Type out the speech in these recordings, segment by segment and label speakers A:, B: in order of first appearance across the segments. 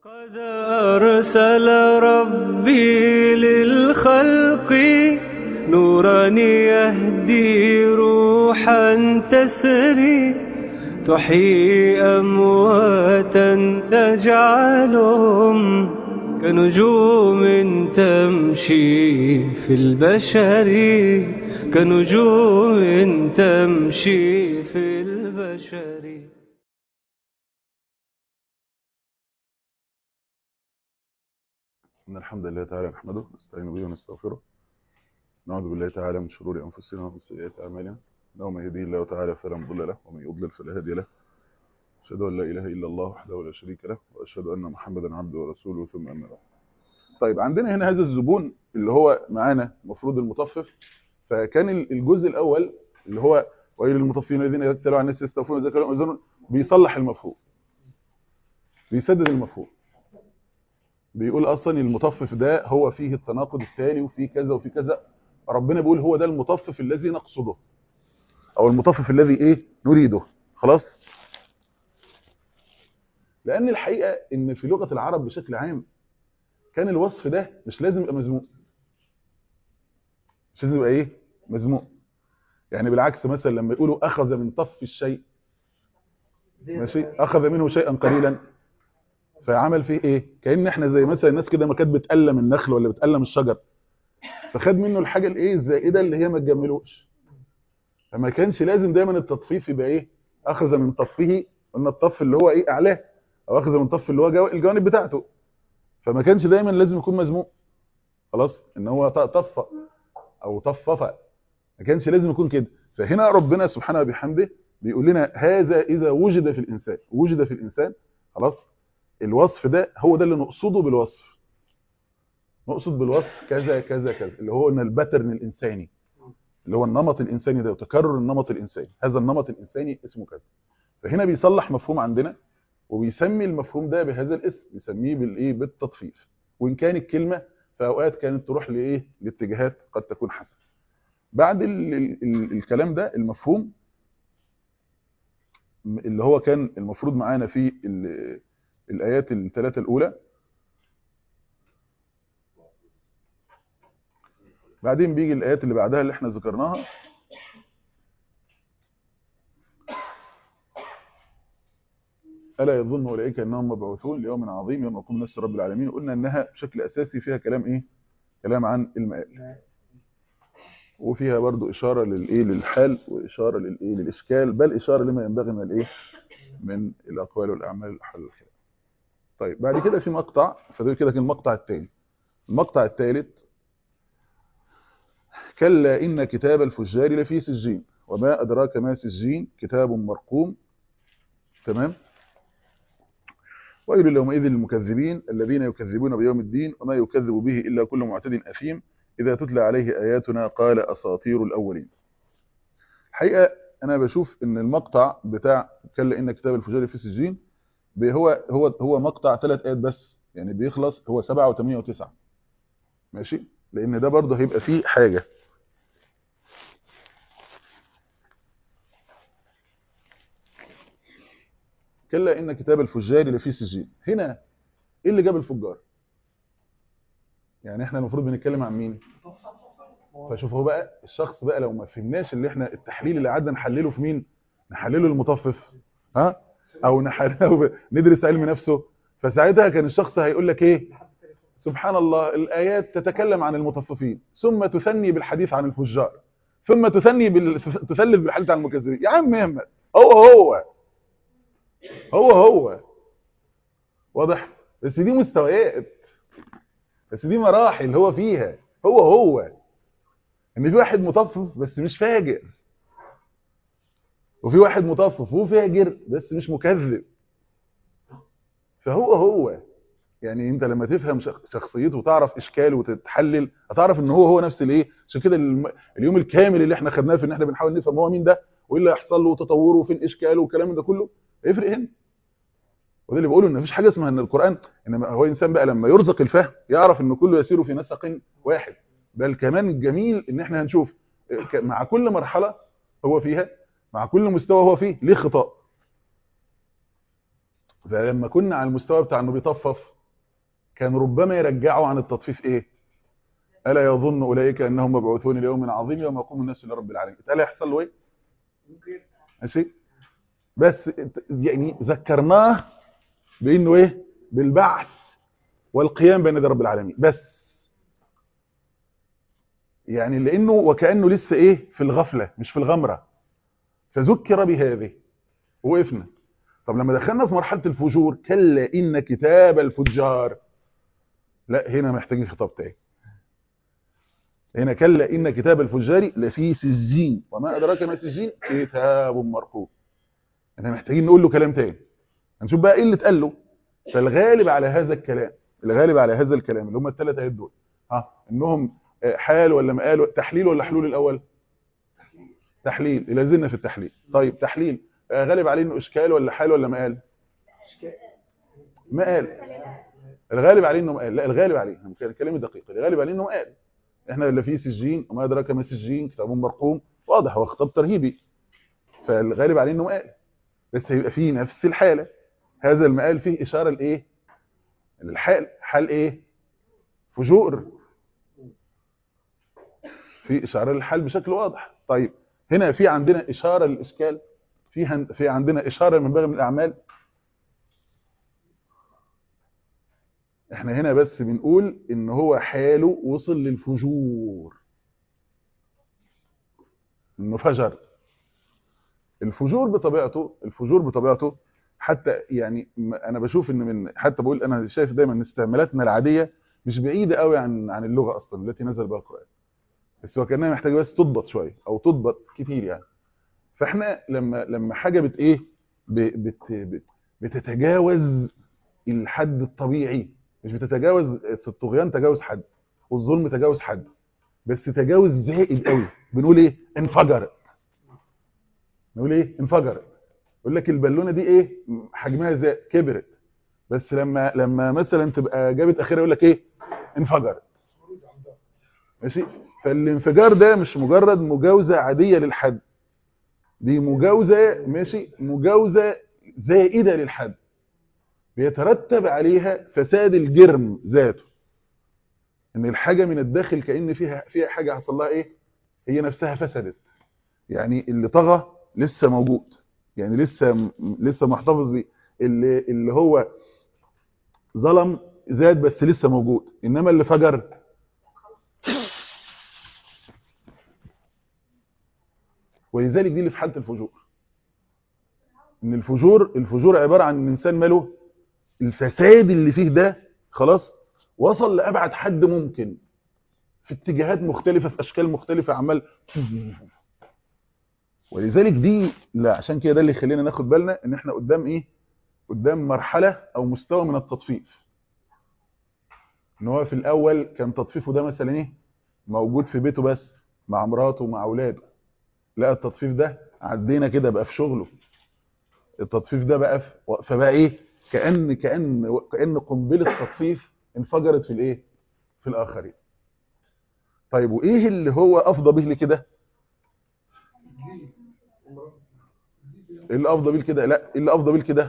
A: قد أرسل ربي للخلق نورا يهدي روحا تسري تحيي أمواتا تجعلهم كنجوم تمشي في البشر كنجوم تمشي في البشر
B: إن الحمد لله تعالى نحمده ونستعين به ونستغفره نعوذ بالله تعالى من شرور أنفسنا ومن سيئات أعمالنا إنه من يهديه الله تعالى فلا مضل له ومن يضلل فلا هادي له أشهد أن لا إله إلا الله وحده لا شريك له وأشهد أن محمدا عبده ورسوله ثم أما بعد طيب عندنا هنا هذا الزبون اللي هو معانا المفروض المطفف فكان الجزء الأول اللي هو ويل للمطففين الذين يبتلوا على الناس يستوفون وزكاة ويزنون بيصلح المفهوم بيسدد المفهوم بيقول اصلا المطفف ده هو فيه التناقض التالي وفيه كذا وفيه كذا ربنا بيقول هو ده المطفف الذي نقصده او المطفف الذي ايه نريده خلاص لان الحقيقه ان في لغه العرب بشكل عام كان الوصف ده مش لازم يبقى مذموم مش لازم يبقى ايه مذموم يعني بالعكس مثلا لما يقولوا اخذ من طف الشيء ماشي اخذ منه شيئا قليلا فعمل فيه ايه كان احنا زي مثلا الناس كده ما كانت بتقلم النخل ولا بتقلم الشجر فخد منه الحاجه الايه الزائده اللي هي ما تجملوش فما كانش لازم دايما التطفيف يبقى ايه اخذ من طفه قلنا الطف اللي هو ايه اعلاه او اخذ من طف اللي هو جو الجوانب بتاعته فما كانش دايما لازم يكون مزموم خلاص ان هو طف او طفف ما كانش لازم يكون كده فهنا ربنا سبحانه وبحمده بيقول لنا هذا اذا وجد في الانسان وجد في الانسان خلاص الوصف ده هو ده اللي نقصده بالوصف نقصد بالوصف كذا كذا كذا اللي هو ان الباترن الانساني اللي هو النمط الانساني ده وتكرر النمط الانساني هذا النمط الانساني اسمه كذا فهنا بيصلح مفهوم عندنا وبيسمي المفهوم ده بهذا الاسم بيسميه بالايه بالتطفيف وان كان الكلمه في اوقات كانت تروح لايه لاتجاهات قد تكون حسنه بعد ال ال ال الكلام ده المفهوم اللي هو كان المفروض معانا في الآيات الثلاثة الأولى بعدين بيجي الآيات اللي بعدها اللي احنا ذكرناها ألا يظن أولئك أنهم مبعوثون ليوم عظيم يوم يقوم الناس رب العالمين قلنا أنها بشكل أساسي فيها كلام إيه كلام عن المآل وفيها برضو إشارة للإيه للحال وإشارة للإيه للإشكال بل إشارة لما ينبغي من الإيه من الأقوال والأعمال الحل الخير طيب بعد كده في مقطع فدول كده كان المقطع الثاني المقطع الثالث كلا إن كتاب الفجار لفي سجين وما أدراك ما سجين كتاب مرقوم تمام ويل يومئذ للمكذبين الذين يكذبون بيوم الدين وما يكذب به إلا كل معتد أثيم إذا تتلى عليه آياتنا قال أساطير الأولين الحقيقة أنا بشوف إن المقطع بتاع كلا إن كتاب الفجار في سجين هو هو هو مقطع ثلاث ايات بس يعني بيخلص هو 7 و8 و9 ماشي لان ده برضه هيبقى فيه حاجه كلا ان كتاب الفجار لفي سجين هنا ايه اللي جاب الفجار يعني احنا المفروض بنتكلم عن مين فشوف هو بقى الشخص بقى لو ما فهمناش اللي احنا التحليل اللي قعدنا نحلله في مين نحلله المطفف ها او نحلله ندرس علم نفسه فساعتها كان الشخص هيقول لك ايه سبحان الله الايات تتكلم عن المطففين ثم تثني بالحديث عن الفجار ثم تثني بال... تثلث بالحديث عن المكذبين يا عم احمد هو هو هو هو واضح بس دي مستويات بس دي مراحل هو فيها هو هو ان في واحد مطفف بس مش فاجر وفي واحد مطفف وفاجر بس مش مكذب فهو هو يعني انت لما تفهم شخصيته وتعرف اشكاله وتتحلل هتعرف ان هو هو نفس الايه عشان كده اليوم الكامل اللي احنا خدناه في ان احنا بنحاول نفهم هو مين ده وايه اللي هيحصل له وتطوره وفين اشكاله والكلام ده كله هيفرق هنا وده اللي بقوله ان مفيش حاجه اسمها ان القران انما هو انسان بقى لما يرزق الفهم يعرف ان كله يسير في نسق واحد بل كمان الجميل ان احنا هنشوف مع كل مرحله هو فيها مع كل مستوى هو فيه ليه خطاب فلما كنا على المستوى بتاع انه بيطفف كان ربما يرجعوا عن التطفيف ايه الا يظن اولئك انهم مبعوثون ليوم عظيم يوم يقوم الناس لرب العالمين الا يحصل له ايه ماشي بس يعني ذكرناه بانه ايه بالبعث والقيام بين يدي رب العالمين بس يعني لانه وكانه لسه ايه في الغفله مش في الغمره فذكر بهذه وقفنا طب لما دخلنا في مرحله الفجور كلا ان كتاب الفجار لا هنا محتاجين خطاب تاني هنا كلا ان كتاب الفجار لفي سجين وما ادراك ما سجين كتاب مرقوم احنا محتاجين نقول له كلام تاني هنشوف بقى ايه اللي اتقال له فالغالب على هذا الكلام الغالب على هذا الكلام اللي هم الثلاث ايات دول ها انهم حال ولا مقال تحليل ولا حلول الاول تحليل الى زلنا في التحليل طيب تحليل غالب عليه انه اشكال ولا حال ولا مقال مقال الغالب عليه انه مقال لا الغالب عليه كلامي دقيق الغالب عليه انه مقال احنا اللي فيه سجين وما ادراك ما سجين كتاب مرقوم واضح هو خطاب ترهيبي فالغالب عليه انه مقال بس هيبقى فيه نفس الحاله هذا المقال فيه اشاره لايه للحال حال ايه فجور في اشاره للحال بشكل واضح طيب هنا في عندنا اشاره للاشكال في في عندنا اشاره من باقي من الاعمال احنا هنا بس بنقول ان هو حاله وصل للفجور انه فجر الفجور بطبيعته الفجور بطبيعته حتى يعني انا بشوف ان من حتى بقول انا شايف دايما ان استعمالاتنا العاديه مش بعيده قوي عن عن اللغه اصلا التي نزل بها القران بس هو كانها محتاجه بس تضبط شويه او تضبط كتير يعني فاحنا لما لما حاجه بت ايه بت بت بتتجاوز الحد الطبيعي مش بتتجاوز الطغيان تجاوز حد والظلم تجاوز حد بس تجاوز زائد قوي بنقول ايه انفجرت نقول ايه انفجرت يقول لك البالونه دي ايه حجمها زي كبرت بس لما لما مثلا تبقى جابت اخرها يقول لك ايه انفجرت ماشي فالانفجار ده مش مجرد مجاوزه عاديه للحد دي مجاوزه ماشي مجاوزه زائده للحد بيترتب عليها فساد الجرم ذاته ان الحاجه من الداخل كان فيها فيها حاجه حصل لها ايه هي نفسها فسدت يعني اللي طغى لسه موجود يعني لسه لسه محتفظ بيه اللي اللي هو ظلم زاد بس لسه موجود انما اللي فجر ولذلك دي اللي في حاله الفجور ان الفجور الفجور عباره عن ان الانسان ماله الفساد اللي فيه ده خلاص وصل لابعد حد ممكن في اتجاهات مختلفه في اشكال مختلفه عمال ولذلك دي لا عشان كده ده اللي يخلينا ناخد بالنا ان احنا قدام ايه قدام مرحله او مستوى من التطفيف ان هو في الاول كان تطفيفه ده مثلا ايه موجود في بيته بس مع مراته ومع اولاده لا التطفيف ده عدينا كده بقى في شغله التطفيف ده بقى في فبقى ايه كان كان كان قنبله تطفيف انفجرت في الايه في الاخرين طيب وايه اللي هو افضى به لكده ايه اللي افضى بيه كده لا ايه اللي افضى بيه كده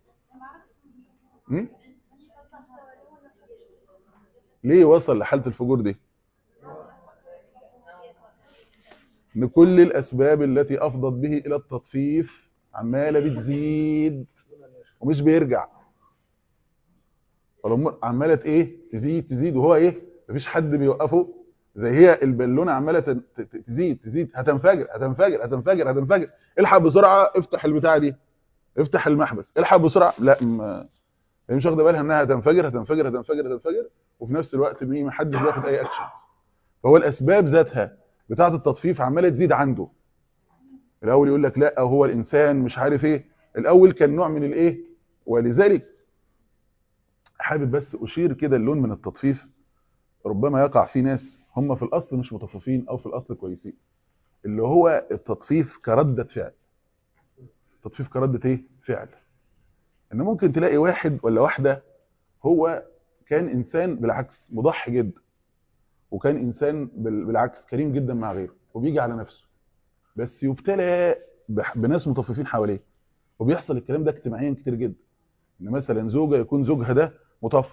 B: ليه وصل لحاله الفجور دي ان كل الاسباب التي افضت به الى التطفيف عماله بتزيد ومش بيرجع فالامور عماله ايه تزيد تزيد وهو ايه مفيش حد بيوقفه زي هي البالونه عماله تزيد تزيد هتنفجر هتنفجر هتنفجر هتنفجر الحق بسرعه افتح البتاعه دي افتح المحبس الحق بسرعه لا ما هي مش واخده بالها انها هتنفجر هتنفجر هتنفجر هتنفجر وفي نفس الوقت ما حدش بياخد اي اكشنز فهو الاسباب ذاتها بتاعه التطفيف عماله تزيد عنده الاول يقول لك لا هو الانسان مش عارف ايه الاول كان نوع من الايه ولذلك حابب بس اشير كده اللون من التطفيف ربما يقع فيه ناس هم في الاصل مش متطففين او في الاصل كويسين اللي هو التطفيف كردة فعل التطفيف كردة ايه فعل ان ممكن تلاقي واحد ولا واحدة هو كان انسان بالعكس مضحي جدا وكان انسان بالعكس كريم جدا مع غيره وبيجي على نفسه بس يبتلى بناس مطففين حواليه وبيحصل الكلام ده اجتماعيا كتير جدا ان مثلا زوجة يكون زوجها ده مطفف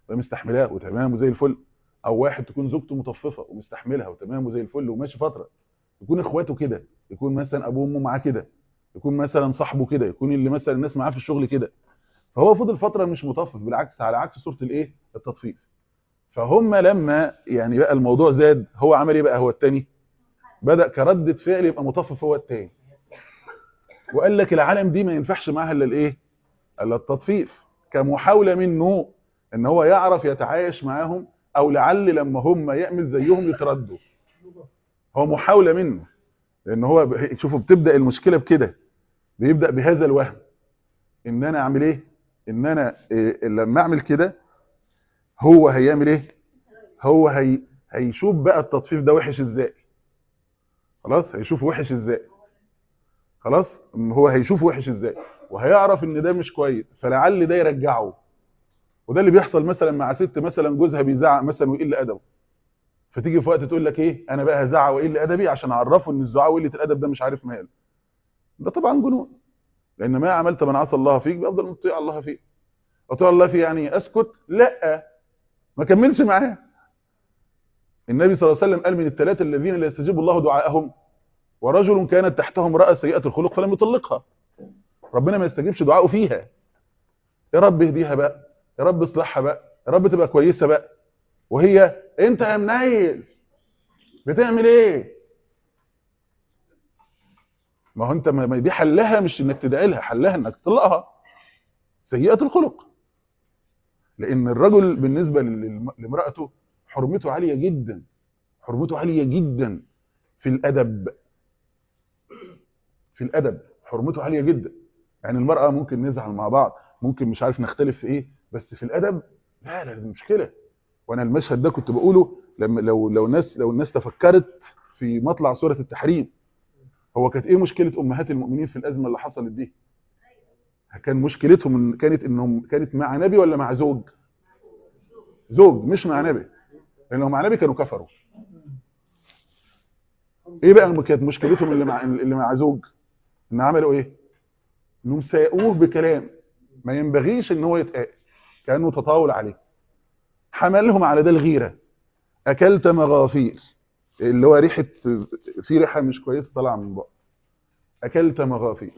B: وهي مستحملاه وتمام وزي الفل او واحد تكون زوجته مطففه ومستحملها وتمام وزي الفل وماشي فتره يكون اخواته كده يكون مثلا ابوه وامه معاه كده يكون مثلا صاحبه كده يكون اللي مثلا الناس معاه في الشغل كده فهو فضل فتره مش مطفف بالعكس على عكس صوره الايه التطفيف فهم لما يعني بقى الموضوع زاد هو عمل ايه بقى هو التاني بدا كردة فعل يبقى مطفف هو التاني وقال لك العالم دي ما ينفعش معاها الا الايه الا التطفيف كمحاوله منه ان هو يعرف يتعايش معاهم او لعل لما هم يعمل زيهم يتردوا هو محاوله منه لان هو ب- شوفوا بتبدا المشكله بكده بيبدا بهذا الوهم ان انا اعمل ايه ان انا إيه لما اعمل كده هو هيعمل ايه هو هي هيشوف بقى التطفيف ده وحش ازاي خلاص هيشوف وحش ازاي خلاص إن هو هيشوف وحش ازاي وهيعرف ان ده مش كويس فلعل ده يرجعه وده اللي بيحصل مثلا مع ست مثلا جوزها بيزعق مثلا ويقل ادبه فتيجي في وقت تقول لك ايه انا بقى هزعق واقل ادبي عشان اعرفه ان الزعاق وقله الادب ده مش عارف ماله ده طبعا جنون لان ما عملت من عصى الله فيك بافضل مطيع الله فيك اطيع الله فيه يعني اسكت لا ما كملش معاه النبي صلى الله عليه وسلم قال من الثلاثه الذين لا يستجيب الله دعاءهم ورجل كانت تحته امراه سيئه الخلق فلم يطلقها ربنا ما يستجيبش دعائه فيها يا رب اهديها بقى يا رب اصلحها بقى يا رب تبقى كويسه بقى وهي انت يا منيل بتعمل ايه ما هو انت ما ما دي حلها مش انك تدعي لها حلها انك تطلقها سيئه الخلق لان الرجل بالنسبه للم- لامراته حرمته عاليه جدا حرمته عاليه جدا في الادب في الادب حرمته عاليه جدا يعني المراه ممكن نزعل مع بعض ممكن مش عارف نختلف في ايه بس في الادب لا لا دي مشكله وانا المشهد ده كنت بقوله لما لو لو الناس لو الناس تفكرت في مطلع سوره التحريم هو كانت ايه مشكله امهات المؤمنين في الازمه اللي حصلت دي كان مشكلتهم إن كانت انهم كانت مع نبي ولا مع زوج زوج مش مع نبي لانهم مع نبي كانوا كفروا ايه بقى كانت مشكلتهم اللي مع اللي مع زوج ان عملوا ايه انهم ساقوه بكلام ما ينبغيش ان هو يتقال كانه تطاول عليه حملهم على ده الغيره اكلت مغافير اللي هو ريحه في ريحه مش كويسه طالعه من بقى اكلت مغافير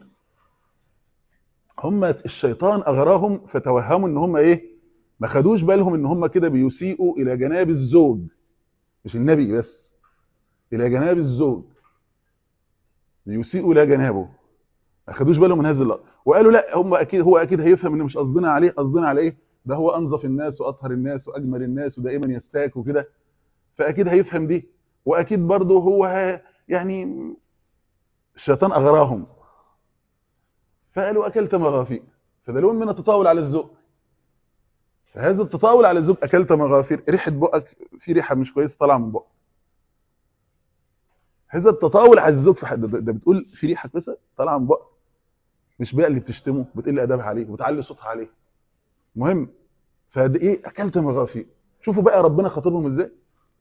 B: هم الشيطان اغراهم فتوهموا ان هم ايه ما خدوش بالهم ان هم كده بيسيئوا الى جناب الزوج مش النبي بس الى جناب الزوج بيسيئوا الى جنابه ما خدوش بالهم من هذه اللقطه وقالوا لا هم اكيد هو اكيد هيفهم ان مش قصدنا عليه قصدنا على ايه ده هو انظف الناس واطهر الناس واجمل الناس ودائما يستاك وكده فاكيد هيفهم دي واكيد برضه هو ه- يعني الشيطان اغراهم فقالوا اكلت مغافير فدلوهم من التطاول على الذوق فهذا التطاول على الذوق اكلت مغافير ريحه بقك في ريحه مش كويسه طالعه من بقك هذا التطاول على الذوق في حد ده, ده بتقول في ريحه كويسه طالعه من بقك مش بقى اللي بتشتمه بتقل ادبها عليه وبتعلي صوتها عليه مهم فده ايه اكلت مغافير شوفوا بقى ربنا خاطبهم ازاي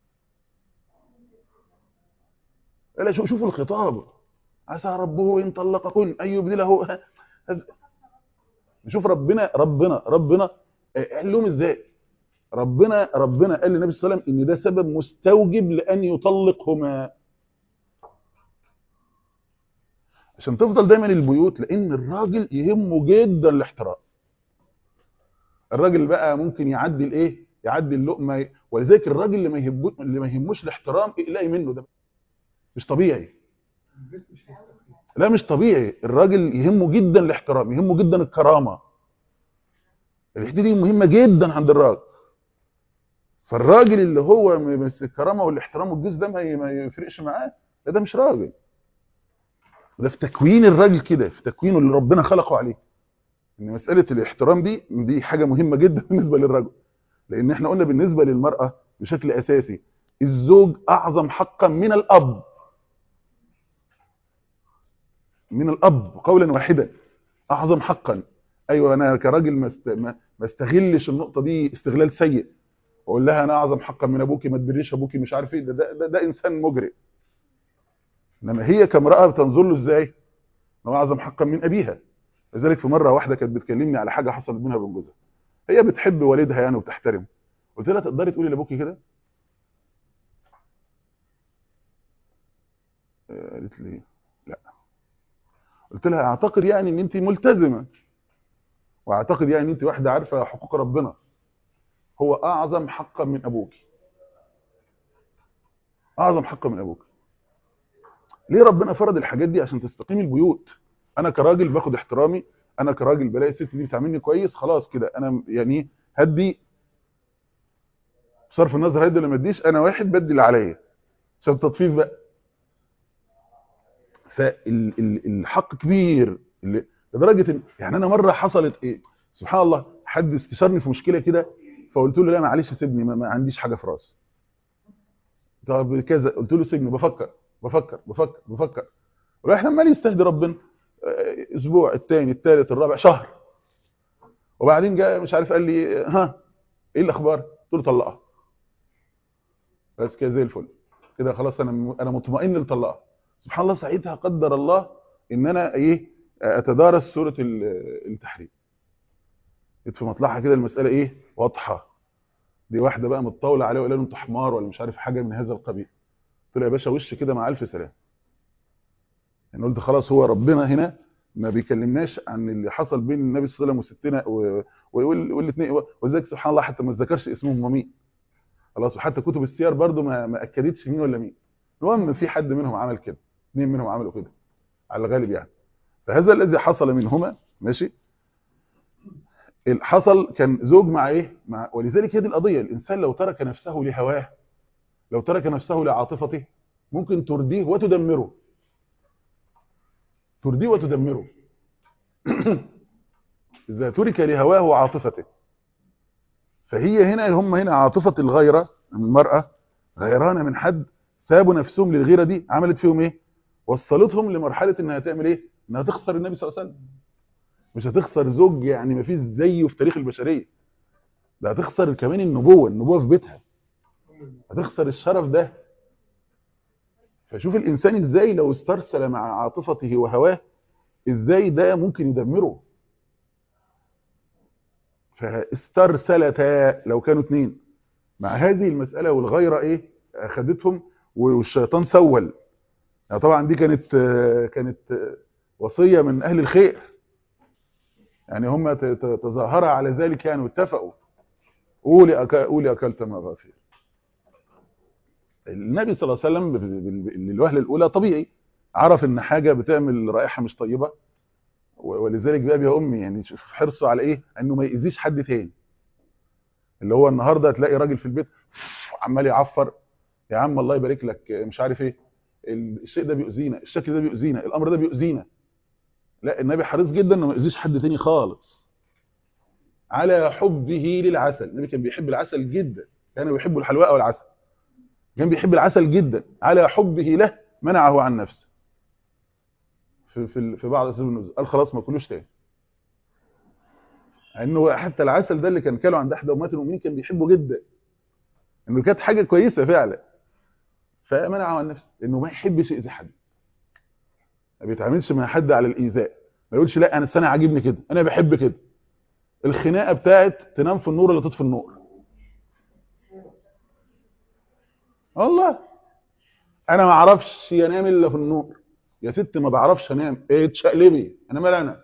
B: لا شو- شوفوا الخطاب عسى ربه ان طلقكن ان يبدله هز- شوف ربنا ربنا ربنا آه، قال لهم ازاي ربنا ربنا قال للنبي صلى الله عليه وسلم ان ده سبب مستوجب لان يطلقهما عشان تفضل دايما البيوت لان الراجل يهمه جدا الاحترام الراجل بقى ممكن يعدي الايه يعدي اللقمه ولذلك الراجل اللي ما يهموش اللي ما يهموش الاحترام اقلقي منه ده مش طبيعي لا مش طبيعي الراجل يهمه جدا الاحترام يهمه جدا الكرامه الحته دي مهمه جدا عند الراجل فالراجل اللي هو م- بس الكرامه والاحترام والجزء ده ما ي- ما يفرقش معاه ده, ده مش راجل ده في تكوين الراجل كده في تكوينه اللي ربنا خلقه عليه ان مساله الاحترام دي دي حاجه مهمه جدا بالنسبه للرجل لان احنا قلنا بالنسبه للمراه بشكل اساسي الزوج اعظم حقا من الاب من الاب قولا واحدا اعظم حقا ايوه انا كراجل ما است- ما ما استغلش النقطه دي استغلال سيء واقول لها انا اعظم حقا من ابوكي ما تبريش ابوكي مش عارف ايه ده ده, ده, ده انسان مجرم انما هي كامراه بتنظر له ازاي ان هو اعظم حقا من ابيها لذلك في مره واحده كانت بتكلمني على حاجه حصلت بينها وبين جوزها هي بتحب والدها يعني وبتحترمه قلت لها تقدري تقولي لابوكي كده آه، قالت لي لا قلت لها اعتقد يعني ان انت ملتزمه واعتقد يعني ان انت واحده عارفه حقوق ربنا هو اعظم حقا من ابوك اعظم حقا من ابوك ليه ربنا فرض الحاجات دي عشان تستقيم البيوت انا كراجل باخد احترامي انا كراجل بلاقي الست دي بتعاملني كويس خلاص كده انا يعني هدي بصرف النظر هدي ولا ما اديش انا واحد بدي اللي عليا عشان التطفيف بقى فالحق كبير اللي- لدرجه إن- يعني انا مره حصلت ايه سبحان الله حد استشارني في مشكله كده فقلت له لا معلش سيبني ما, ما عنديش حاجه في راسي طب كذا قلت له سيبني بفكر بفكر بفكر بفكر وراح عمال يستهدي ربنا آه، اسبوع الثاني الثالث الرابع شهر وبعدين جاء مش عارف قال لي ها ايه الاخبار قلت له طلقها بس كده زي الفل كده خلاص انا انا مطمئن لطلقها سبحان الله ساعتها قدر الله ان انا ايه اتدارس سوره ال- التحريم جيت في مطلعها كده المساله ايه واضحه دي واحده بقى متطاوله عليه وقال له انت حمار ولا مش عارف حاجه من هذا القبيل قلت له يا باشا وش كده مع الف سلام يعني قلت خلاص هو ربنا هنا ما بيكلمناش عن اللي حصل بين النبي صلى الله عليه وسلم وستنا و- ويقول والاثنين وذلك سبحان الله حتى ما ذكرش اسمهم هم مين خلاص وحتى كتب السير برضو ما ما اكدتش مين ولا مين المهم في حد منهم عمل كده اثنين منهم عملوا كده على الغالب يعني فهذا الذي حصل منهما ماشي ال- حصل كان زوج مع ايه مع ولذلك هذه القضيه الانسان لو ترك نفسه لهواه لو ترك نفسه لعاطفته ممكن ترديه وتدمره ترديه وتدمره اذا ترك لهواه وعاطفته فهي هنا هم هنا عاطفه الغيره المراه غيرانه من حد سابوا نفسهم للغيره دي عملت فيهم ايه وصلتهم لمرحله انها تعمل ايه انها تخسر النبي صلى الله عليه وسلم مش هتخسر زوج يعني ما فيش زيه في تاريخ البشريه ده هتخسر كمان النبوه النبوه في بيتها هتخسر الشرف ده فشوف الانسان ازاي لو استرسل مع عاطفته وهواه ازاي ده ممكن يدمره فاسترسلتا لو كانوا اتنين مع هذه المسألة والغيرة ايه اخدتهم والشيطان سول يعني طبعا دي كانت آه، كانت آه، وصية من اهل الخير يعني هم ت- ت- تظاهروا على ذلك يعني واتفقوا قولي أك... قولي اكلت مغافير النبي صلى الله عليه وسلم بال- بال- للوهله الاولى طبيعي عرف ان حاجه بتعمل رائحه مش طيبه و- ولذلك بقى يا امي يعني شوف حرصه على ايه انه ما يأذيش حد تاني اللي هو النهارده تلاقي راجل في البيت عمال يعفر يا عم الله يبارك لك مش عارف ايه الشيء ده بيؤذينا الشكل ده بيؤذينا الامر ده بيؤذينا لا النبي حريص جدا انه ما يؤذيش حد تاني خالص على حبه للعسل النبي كان بيحب العسل جدا كان بيحب الحلواء والعسل كان بيحب العسل جدا على حبه له منعه عن نفسه في في في بعض اسباب النزول قال خلاص ما كلوش تاني انه حتى العسل ده اللي كان كاله عند احدى امهات المؤمنين كان بيحبه جدا انه كانت حاجه كويسه فعلا فمنعه عن نفسه انه ما يحبش يأذي حد ما بيتعاملش مع حد على الايذاء ما يقولش لا انا السنه عاجبني كده انا بحب كده الخناقه بتاعت تنام في النور ولا تطفي النور والله انا ما اعرفش ينام الا في النور يا ست ما بعرفش انام ايه تشقلبي انا مال انا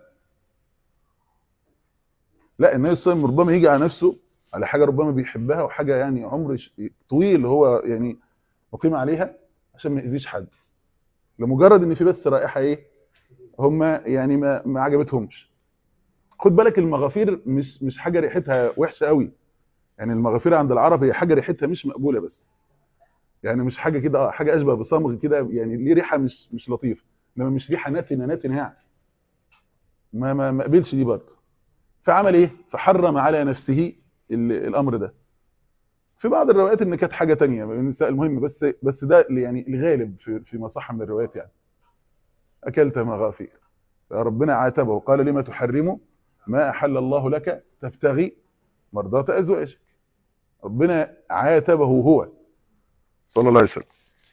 B: لا النبي صلى الله عليه وسلم ربما يجي على نفسه على حاجه ربما بيحبها وحاجه يعني عمر ش- طويل هو يعني مقيم عليها عشان ما يأذيش حد لمجرد ان في بس رائحه ايه هم يعني ما ما عجبتهمش خد بالك المغافير مش مش حاجه ريحتها وحشه قوي يعني المغافير عند العرب هي حاجه ريحتها مش مقبوله بس يعني مش حاجه كده اه حاجه اشبه بصمغ كده يعني ليه ريحه مش مش لطيفه انما مش ريحه ناتنه ناتنه يعني ما ما ما قبلش دي برضه فعمل ايه فحرم على نفسه ال- الامر ده في بعض الروايات ان كانت حاجه تانية من النساء المهم بس بس ده اللي يعني الغالب في في ما صح من الروايات يعني اكلت مغافير ربنا عاتبه قال لما تحرم ما احل الله لك تبتغي مرضات ازواجك ربنا عاتبه هو صلى الله عليه وسلم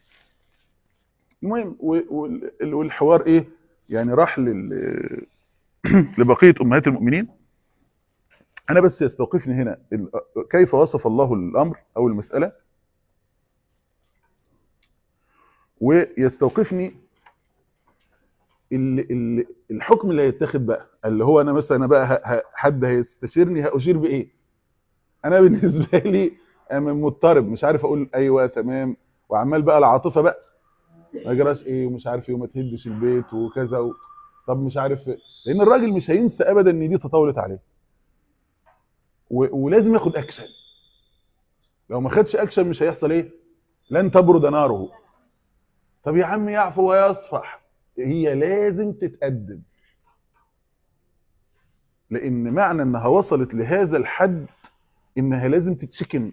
B: المهم و- وال- والحوار ايه يعني راح لل لبقيه امهات المؤمنين انا بس يستوقفني هنا ال- كيف وصف الله الامر او المساله ويستوقفني ال- ال- الحكم اللي هيتاخد بقى اللي هو انا مثلا انا بقى ه- ه- حد هيستشيرني هاشير بايه انا بالنسبه لي أنا مضطرب مش عارف اقول ايوه تمام وعمال بقى العاطفه بقى ما جراش ايه ومش عارف ايه وما تهدش البيت وكذا و... طب مش عارف إيه. لان الراجل مش هينسى ابدا ان دي تطاولت عليه و... ولازم ياخد اكشن لو ما خدش اكشن مش هيحصل ايه لن تبرد ناره طب يا عم يعفو ويصفح هي لازم تتأدب لان معنى انها وصلت لهذا الحد انها لازم تتشكن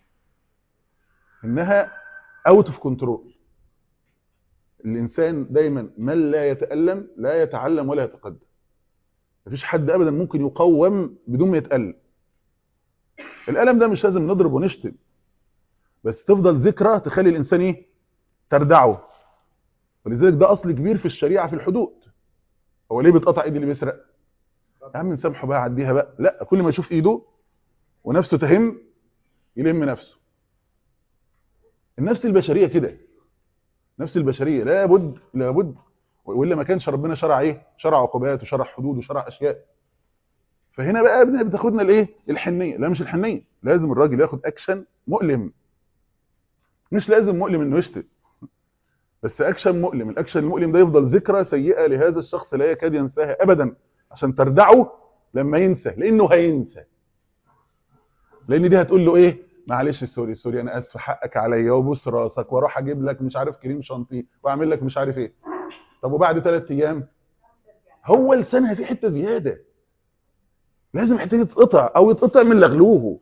B: انها اوت اوف كنترول الانسان دايما من لا يتالم لا يتعلم ولا يتقدم مفيش حد ابدا ممكن يقوم بدون ما يتالم الالم ده مش لازم نضرب ونشتم بس تفضل ذكرى تخلي الانسان ايه تردعه ولذلك ده اصل كبير في الشريعه في الحدود هو ليه بيتقطع ايد اللي بيسرق يا عم نسامحه بقى عديها بقى لا كل ما يشوف ايده ونفسه تهم يلم نفسه النفس البشريه كده نفس البشريه لابد لابد والا ما كانش ربنا شرع ايه شرع عقوبات وشرع حدود وشرع اشياء فهنا بقى بن- بتاخدنا الايه الحنيه لا مش الحنيه لازم الراجل ياخد اكشن مؤلم مش لازم مؤلم انه يشتم بس اكشن مؤلم الاكشن المؤلم ده يفضل ذكرى سيئه لهذا الشخص لا يكاد ينساها ابدا عشان تردعه لما ينسى لانه هينسى لان دي هتقول له ايه معلش سوري سوري انا اسف حقك عليا وبوس راسك واروح اجيب لك مش عارف كريم شانتيه واعمل لك مش عارف ايه طب وبعد ثلاث ايام هو لسانها في حته زياده لازم حته تتقطع او يتقطع من لغلوه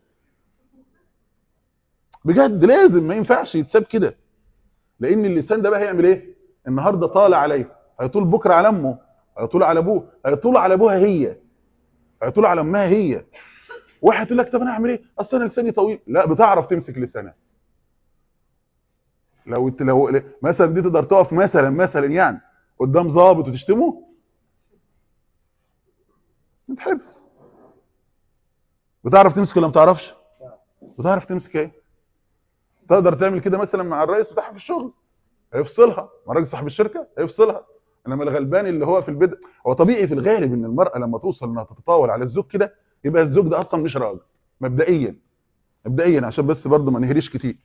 B: بجد لازم ما ينفعش يتساب كده لان اللسان ده بقى هيعمل ايه النهارده طالع عليه هيطول بكره على امه هيطول على ابوه هيطول على ابوها هي هيطول على امها هي واحد يقول لك طب انا اعمل ايه اصل انا لساني طويل لا بتعرف تمسك لسانك لو انت لو مثلا دي تقدر تقف مثلا مثلا يعني قدام ظابط وتشتمه تحبس بتعرف تمسك ولا ما بتعرفش بتعرف تمسك ايه تقدر تعمل كده مثلا مع الرئيس بتاعها في الشغل هيفصلها مع راجل صاحب الشركه هيفصلها انما الغلبان اللي هو في البدء هو طبيعي في الغالب ان المراه لما توصل انها تتطاول على الزوج كده يبقى الزوج ده اصلا مش راجل مبدئيا مبدئيا عشان بس برضه ما نهريش كتير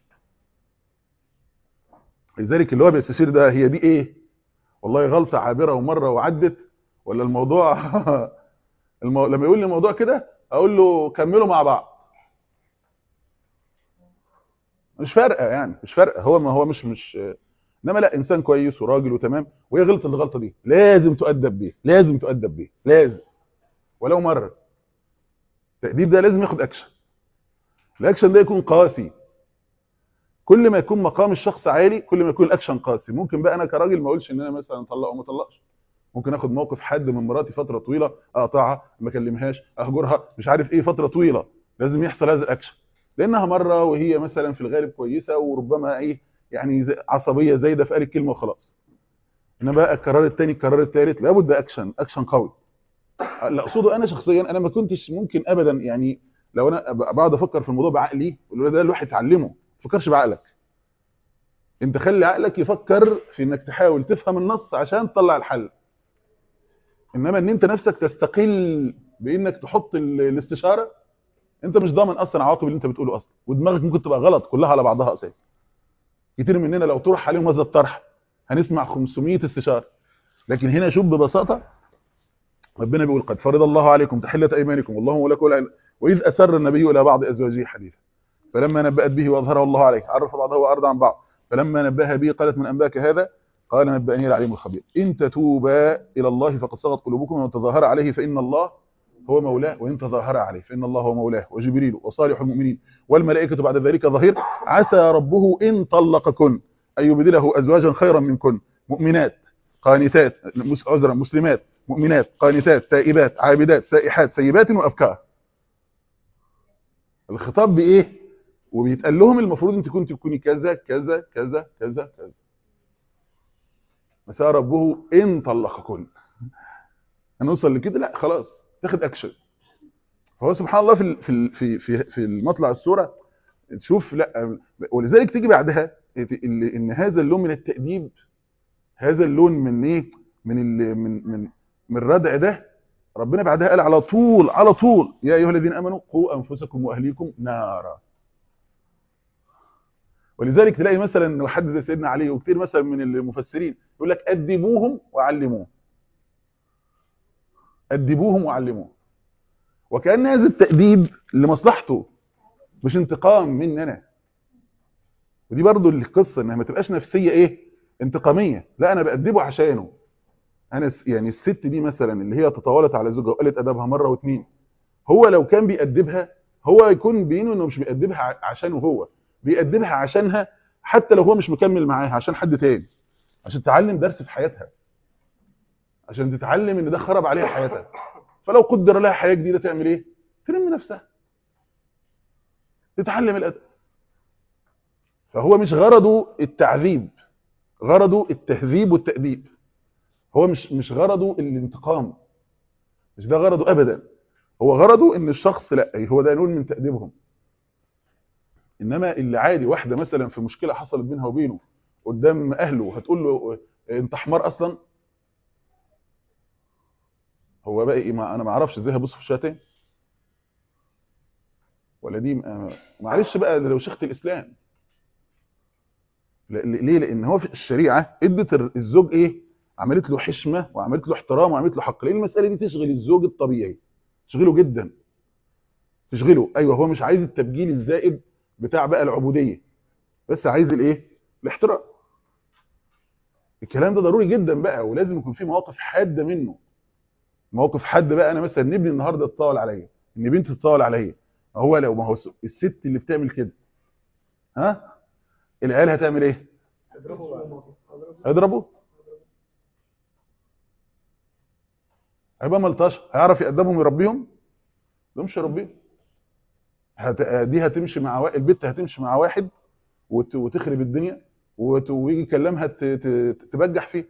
B: لذلك اللي هو بيستشير ده هي دي ايه والله غلطه عابره ومره وعدت ولا الموضوع المو... لما يقول لي الموضوع كده اقول له كملوا مع بعض مش فارقه يعني مش فارقه هو ما هو مش مش انما لا انسان كويس وراجل وتمام وهي غلطت الغلطه دي لازم تؤدب بيه لازم تؤدب بيه لازم ولو مره التأديب ده لازم ياخد اكشن الاكشن ده يكون قاسي كل ما يكون مقام الشخص عالي كل ما يكون الاكشن قاسي ممكن بقى انا كراجل ما اقولش ان انا مثلا اطلق او ما اطلقش ممكن اخد موقف حد من مراتي فتره طويله اقطعها ما اكلمهاش اهجرها مش عارف ايه فتره طويله لازم يحصل هذا الاكشن لانها مره وهي مثلا في الغالب كويسه وربما ايه يعني زي- عصبيه زايده في قالت كلمه وخلاص انما بقى القرار الثاني القرار الثالث لابد اكشن اكشن قوي اللي اقصده انا شخصيا انا ما كنتش ممكن ابدا يعني لو انا ب- بقعد افكر في الموضوع بعقلي والولد ده الواحد اتعلمه ما تفكرش بعقلك انت خلي عقلك يفكر في انك تحاول تفهم النص عشان تطلع الحل انما ان انت نفسك تستقل بانك تحط ال- الاستشاره انت مش ضامن اصلا عواقب اللي انت بتقوله اصلا ودماغك ممكن تبقى غلط كلها على بعضها اساسا كتير مننا لو طرح عليهم هذا الطرح هنسمع 500 استشاره لكن هنا شوف ببساطه ربنا بيقول قد فرض الله عليكم تحله ايمانكم والله ولكم العلم واذ اسر النبي الى بعض ازواجه حديثا فلما نبأت به واظهره الله عليه عرف بعضه وارضى عن بعض فلما نبه به قالت من انباك هذا قال نبأني العليم الخبير ان تتوبا الى الله فقد صغت قلوبكم ومن تظاهر عليه فان الله هو مولاه وان تظاهر عليه فان الله هو مولاه وجبريل وصالح المؤمنين والملائكه بعد ذلك ظهير عسى ربه ان طلقكن ان يبدله ازواجا خيرا منكن مؤمنات قانتات مس- عذرا مسلمات مؤمنات قانتات تائبات عابدات سائحات سيبات وابكار الخطاب بايه وبيتقال لهم المفروض انت كنت تكوني كذا كذا كذا كذا كذا مساء ربه ان طلقكن هنوصل لكده لا خلاص تاخد اكشن فهو سبحان الله في ال- في ال- في في في المطلع الصوره تشوف لا ولذلك تيجي بعدها ان إن هذا اللون من التأديب هذا اللون من ايه من ال من من من الردع ده ربنا بعدها قال على طول على طول يا ايها الذين امنوا قوا انفسكم واهليكم نارا ولذلك تلاقي مثلا حد زي سيدنا علي وكثير مثلا من المفسرين يقول لك ادبوهم وعلموهم ادبوهم وعلموهم وكان هذا التأديب لمصلحته مش انتقام مني انا ودي برضو القصه انها ما تبقاش نفسيه ايه انتقاميه لا انا بأدبه عشانه انا س- يعني الست دي مثلا اللي هي تطاولت على زوجها وقالت ادبها مره واثنين هو لو كان بيأدبها هو يكون بينه انه مش بيأدبها ع- عشانه هو بيأدبها عشانها حتى لو هو مش مكمل معاها عشان حد تاني عشان تتعلم درس في حياتها عشان تتعلم ان ده خرب عليها حياتها فلو قدر لها حياه جديده تعمل ايه تلم نفسها تتعلم الادب فهو مش غرضه التعذيب غرضه التهذيب والتأديب هو مش مش غرضه الانتقام مش ده غرضه ابدا هو غرضه ان الشخص لا هو ده نوع من تأديبهم انما اللي عادي واحده مثلا في مشكله حصلت بينها وبينه قدام اهله هتقول له انت حمار اصلا هو بقى ايه ما انا ما اعرفش ازاي هبص في الشاتين ولا دي م- معلش بقى ده لو شيخه الاسلام ل- ل- ليه لان هو في الشريعه ادت الر- الزوج ايه عملت له حشمه وعملت له احترام وعملت له حق ليه المساله دي تشغل الزوج الطبيعي تشغله جدا تشغله ايوه هو مش عايز التبجيل الزائد بتاع بقى العبوديه بس عايز الايه الاحترام الكلام ده ضروري جدا بقى ولازم يكون في مواقف حاده منه موقف حد بقى انا مثلا ابني النهارده اتطاول عليا ان بنتي تتطاول عليا ما هو لو ما هو الست اللي بتعمل كده ها العيال هتعمل ايه هيضربوا هيبقى ملطشه هيعرف يقدمهم ويربيهم ده مش يربيهم هت... دي هتمشي مع وا... البت هتمشي مع واحد وت... وتخرب الدنيا وت... ويجي يكلمها ت... ت... تبجح فيه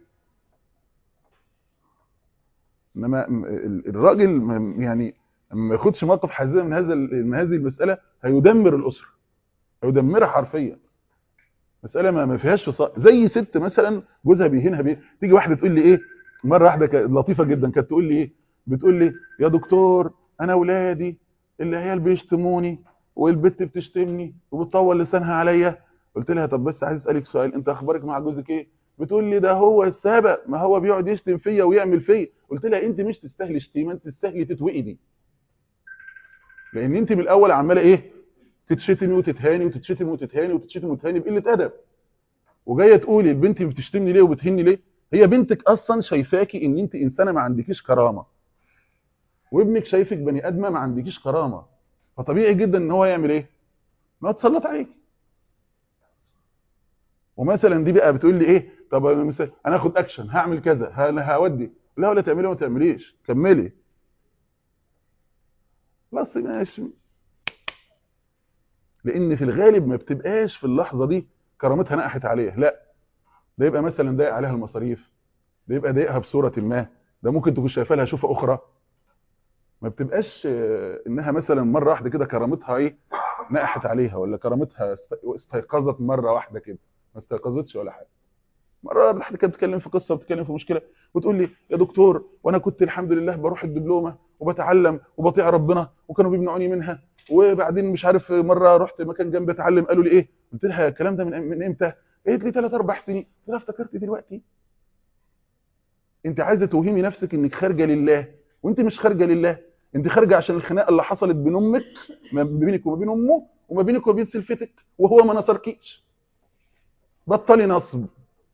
B: انما م- ال- الراجل م- يعني ما ياخدش موقف حازم من هذا ال- من هذه المساله هيدمر الاسره هيدمرها حرفيا مساله ما ما فيهاش فصا... زي ست مثلا جوزها بيهينها بيه تيجي واحده تقول لي ايه مره واحده كانت لطيفه جدا كانت تقول لي ايه بتقول لي يا دكتور انا اولادي العيال بيشتموني والبت بتشتمني وبتطول لسانها عليا قلت لها طب بس عايز اسالك سؤال انت اخبارك مع جوزك ايه بتقول لي ده هو السبب ما هو بيقعد يشتم فيا ويعمل فيا قلت لها انت مش تستاهلي شتيمه انت تستاهلي تتوقدي لان انت من الاول عماله ايه تتشتمي وتتهاني وتتشتمي وتتهاني وتتشتمي وتتهاني بقله ادب وجايه تقولي البنت بتشتمني ليه وبتهني ليه هي بنتك اصلا شايفاكي ان انت انسانه ما عندكيش كرامه وابنك شايفك بني ادمه ما عندكيش كرامه فطبيعي جدا ان هو يعمل ايه ان هو يتسلط عليك ومثلا دي بقى بتقول لي ايه طب انا مثلا انا هاخد اكشن هعمل كذا ه- هودي لا ولا تعملي ولا تعمليش كملي بس ماشي لان في الغالب ما بتبقاش في اللحظه دي كرامتها نقحت عليها لا ده يبقى مثلا ضايق عليها المصاريف ده يبقى ضايقها بصوره ما ده ممكن تكون شايفه لها شوفه اخرى ما بتبقاش آه، انها مثلا مره واحده كده كرامتها ايه نقحت عليها ولا كرامتها است- استيقظت مره واحده كده ما استيقظتش ولا حاجه مره واحده كانت بتتكلم في قصه بتتكلم في مشكله وتقول لي يا دكتور وانا كنت الحمد لله بروح الدبلومه وبتعلم وبطيع ربنا وكانوا بيمنعوني منها وبعدين مش عارف مره رحت مكان جنبي اتعلم قالوا لي ايه قلت لها الكلام ده من من امتى قالت لي 3 4 سنين قلت لها افتكرت دلوقتي انت عايزه توهمي نفسك انك خارجه لله وانت مش خارجه لله انت خارجه عشان الخناقه اللي حصلت بين امك ما بينك وما بين امه وما بينك وبين سلفتك وهو ما نصركيش بطلي نصب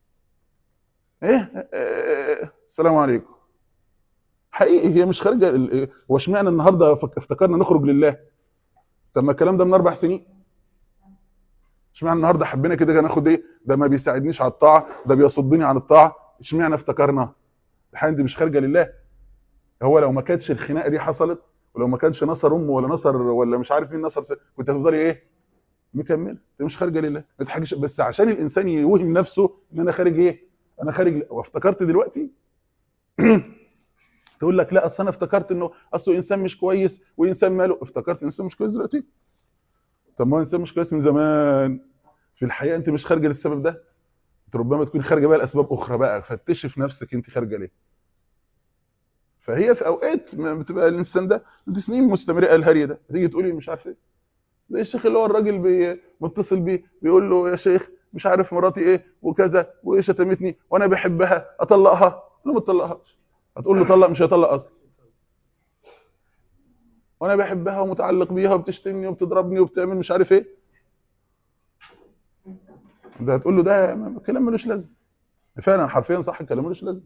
B: ايه آه، السلام عليكم حقيقي هي مش خارجه ال- هو اشمعنى النهارده فك- افتكرنا نخرج لله طب ما الكلام ده من اربع سنين اشمعنى النهارده حبينا كده كده ناخد ايه ده ما بيساعدنيش على الطاعه ده بيصدني عن الطاعه اشمعنى افتكرنا الحاجه دي مش خارجه لله هو لو ما كانتش الخناقه دي حصلت ولو ما كانش نصر امه ولا نصر ولا مش عارف مين نصر س- كنت هتفضلي ايه مكمله انت مش خارجه لله ما تحاجش بس عشان الانسان يوهم نفسه ان انا خارج ايه انا خارج ل- وافتكرت دلوقتي تقول لك لا اصل انا افتكرت انه اصله انسان مش كويس وانسان ماله افتكرت انسان مش كويس دلوقتي طب ما هو انسان مش كويس من زمان في الحقيقه انت مش خارجه للسبب ده انت ربما تكون خارجه بقى لاسباب اخرى بقى فتشي في نفسك انت خارجه ليه فهي في اوقات ما بتبقى الانسان ده انت سنين مستمره الهري ده تيجي تقولي مش عارف ايه زي الشيخ اللي هو الراجل بي متصل بيه بيقول له يا شيخ مش عارف مراتي ايه وكذا وايه شتمتني وانا بحبها اطلقها لا ما تطلقهاش هتقول له طلق مش هيطلق اصلا وانا بحبها ومتعلق بيها وبتشتمني وبتضربني وبتعمل مش عارف ايه ده هتقول له ده كلام ملوش لازمه فعلا حرفيا صح الكلام ملوش لازمه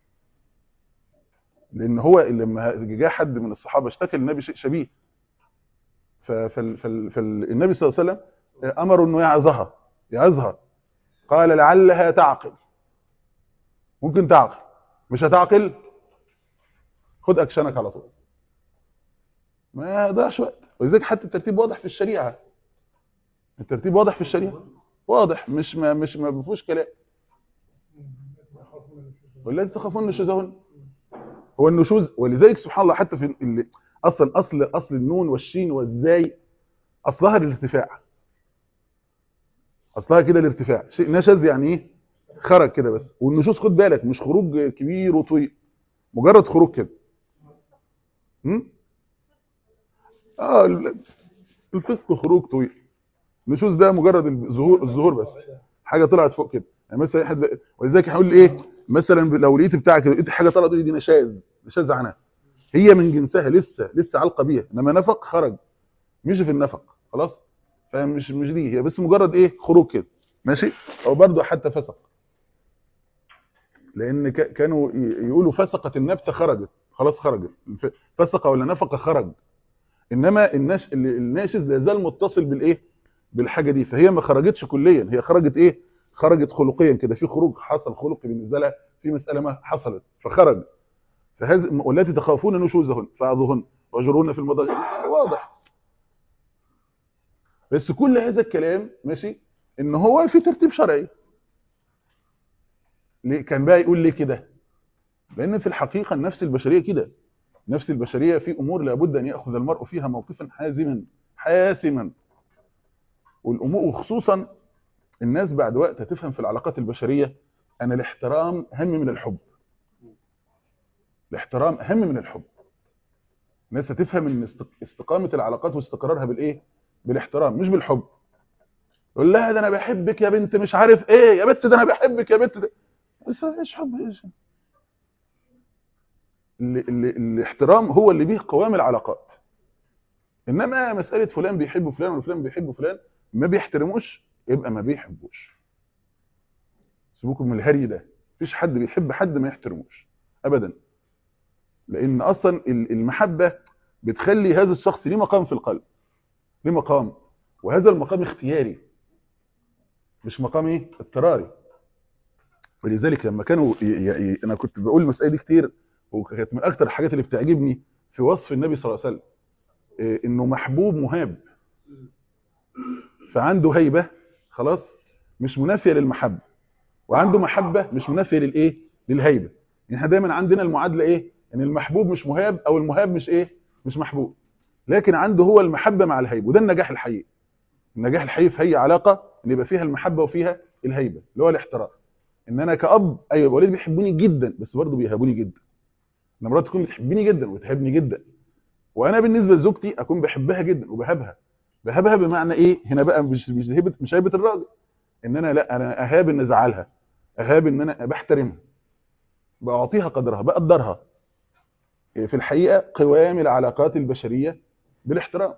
B: لان هو لما جاء حد من الصحابه اشتكى للنبي شيء شبيه فالنبي صلى الله عليه وسلم امره انه يعظها يعظها قال لعلها تعقل ممكن تعقل مش هتعقل خد اكشنك على طول ما يضيعش وقت ولذلك حتى الترتيب واضح في الشريعه الترتيب واضح في الشريعه واضح مش ما مش ما فيهوش كلام والذي تخافون نشوزهن هو النشوز ولذلك سبحان الله حتى في اللي اصلا اصل اصل النون والشين والزاي اصلها الارتفاع اصلها كده الارتفاع شيء نشز يعني ايه خرج كده بس والنشوز خد بالك مش خروج كبير وطويل مجرد خروج كده هم؟ اه الفسق خروج طويل النشوز ده مجرد الظهور الظهور بس حاجه طلعت فوق كده يعني مثلا حد ولذلك هقول ايه مثلا لو لقيت بتاعك لقيت حاجه طلعت دي نشاز نشاز عنها هي من جنسها لسه لسه علقه بيها انما نفق خرج مش في النفق خلاص فمش مش دي هي بس مجرد ايه خروج كده ماشي او برضه حتى فسق لان كانوا يقولوا فسقت النبته خرجت خلاص خرجت فسق ولا نفق خرج انما الناش الناشز لا زال متصل بالايه بالحاجه دي فهي ما خرجتش كليا هي خرجت ايه خرجت خلقيا كده في خروج حصل خلقي بالنسبه لها في مساله ما حصلت فخرج فهذه والتي تخافون نشوزهن فاعظوهن واجروهن في المضاجع واضح بس كل هذا الكلام ماشي ان هو في ترتيب شرعي ليه كان بقى يقول ليه كده لان في الحقيقه النفس البشريه كده النفس البشريه في امور لابد ان ياخذ المرء فيها موقفا حازما حاسما والامور وخصوصا الناس بعد وقت هتفهم في العلاقات البشريه ان الاحترام اهم من الحب الاحترام اهم من الحب الناس هتفهم ان استقامه العلاقات واستقرارها بالايه بالاحترام مش بالحب يقول لها ده انا بحبك يا بنت مش عارف ايه يا بنت ده انا بحبك يا بنت ده بس ايش حب ايش الاحترام هو اللي بيه قوام العلاقات انما مساله فلان بيحب فلان وفلان بيحب فلان ما بيحترموش يبقى ما بيحبوش سيبوكم من الهري ده مفيش حد بيحب حد ما يحترموش ابدا لان اصلا المحبه بتخلي هذا الشخص ليه مقام في القلب ليه مقام وهذا المقام اختياري مش مقام ايه اضطراري ولذلك لما كانوا ي... ي... انا كنت بقول المساله دي كتير وكانت من اكتر الحاجات اللي بتعجبني في وصف النبي صلى الله عليه وسلم إيه انه محبوب مهاب فعنده هيبه خلاص مش منافيه للمحبه وعنده محبه مش منافيه للايه للهيبه يعني احنا دايما عندنا المعادله ايه ان المحبوب مش مهاب او المهاب مش ايه مش محبوب لكن عنده هو المحبه مع الهيبه وده النجاح الحقيقي النجاح الحقيقي في اي علاقه ان يبقى فيها المحبه وفيها الهيبه اللي هو الاحترام ان انا كاب ايوه ولادي بيحبوني جدا بس برضه بيهابوني جدا ان مراتي تكون بتحبني جدا وتهابني جدا وانا بالنسبه لزوجتي اكون بحبها جدا وبهابها بهابها بمعنى ايه هنا بقى مش مش هيبه مش هيبه الراجل ان انا لا انا اهاب ان ازعلها اهاب ان انا بحترمها بعطيها قدرها بقدرها في الحقيقه قوام العلاقات البشريه بالاحترام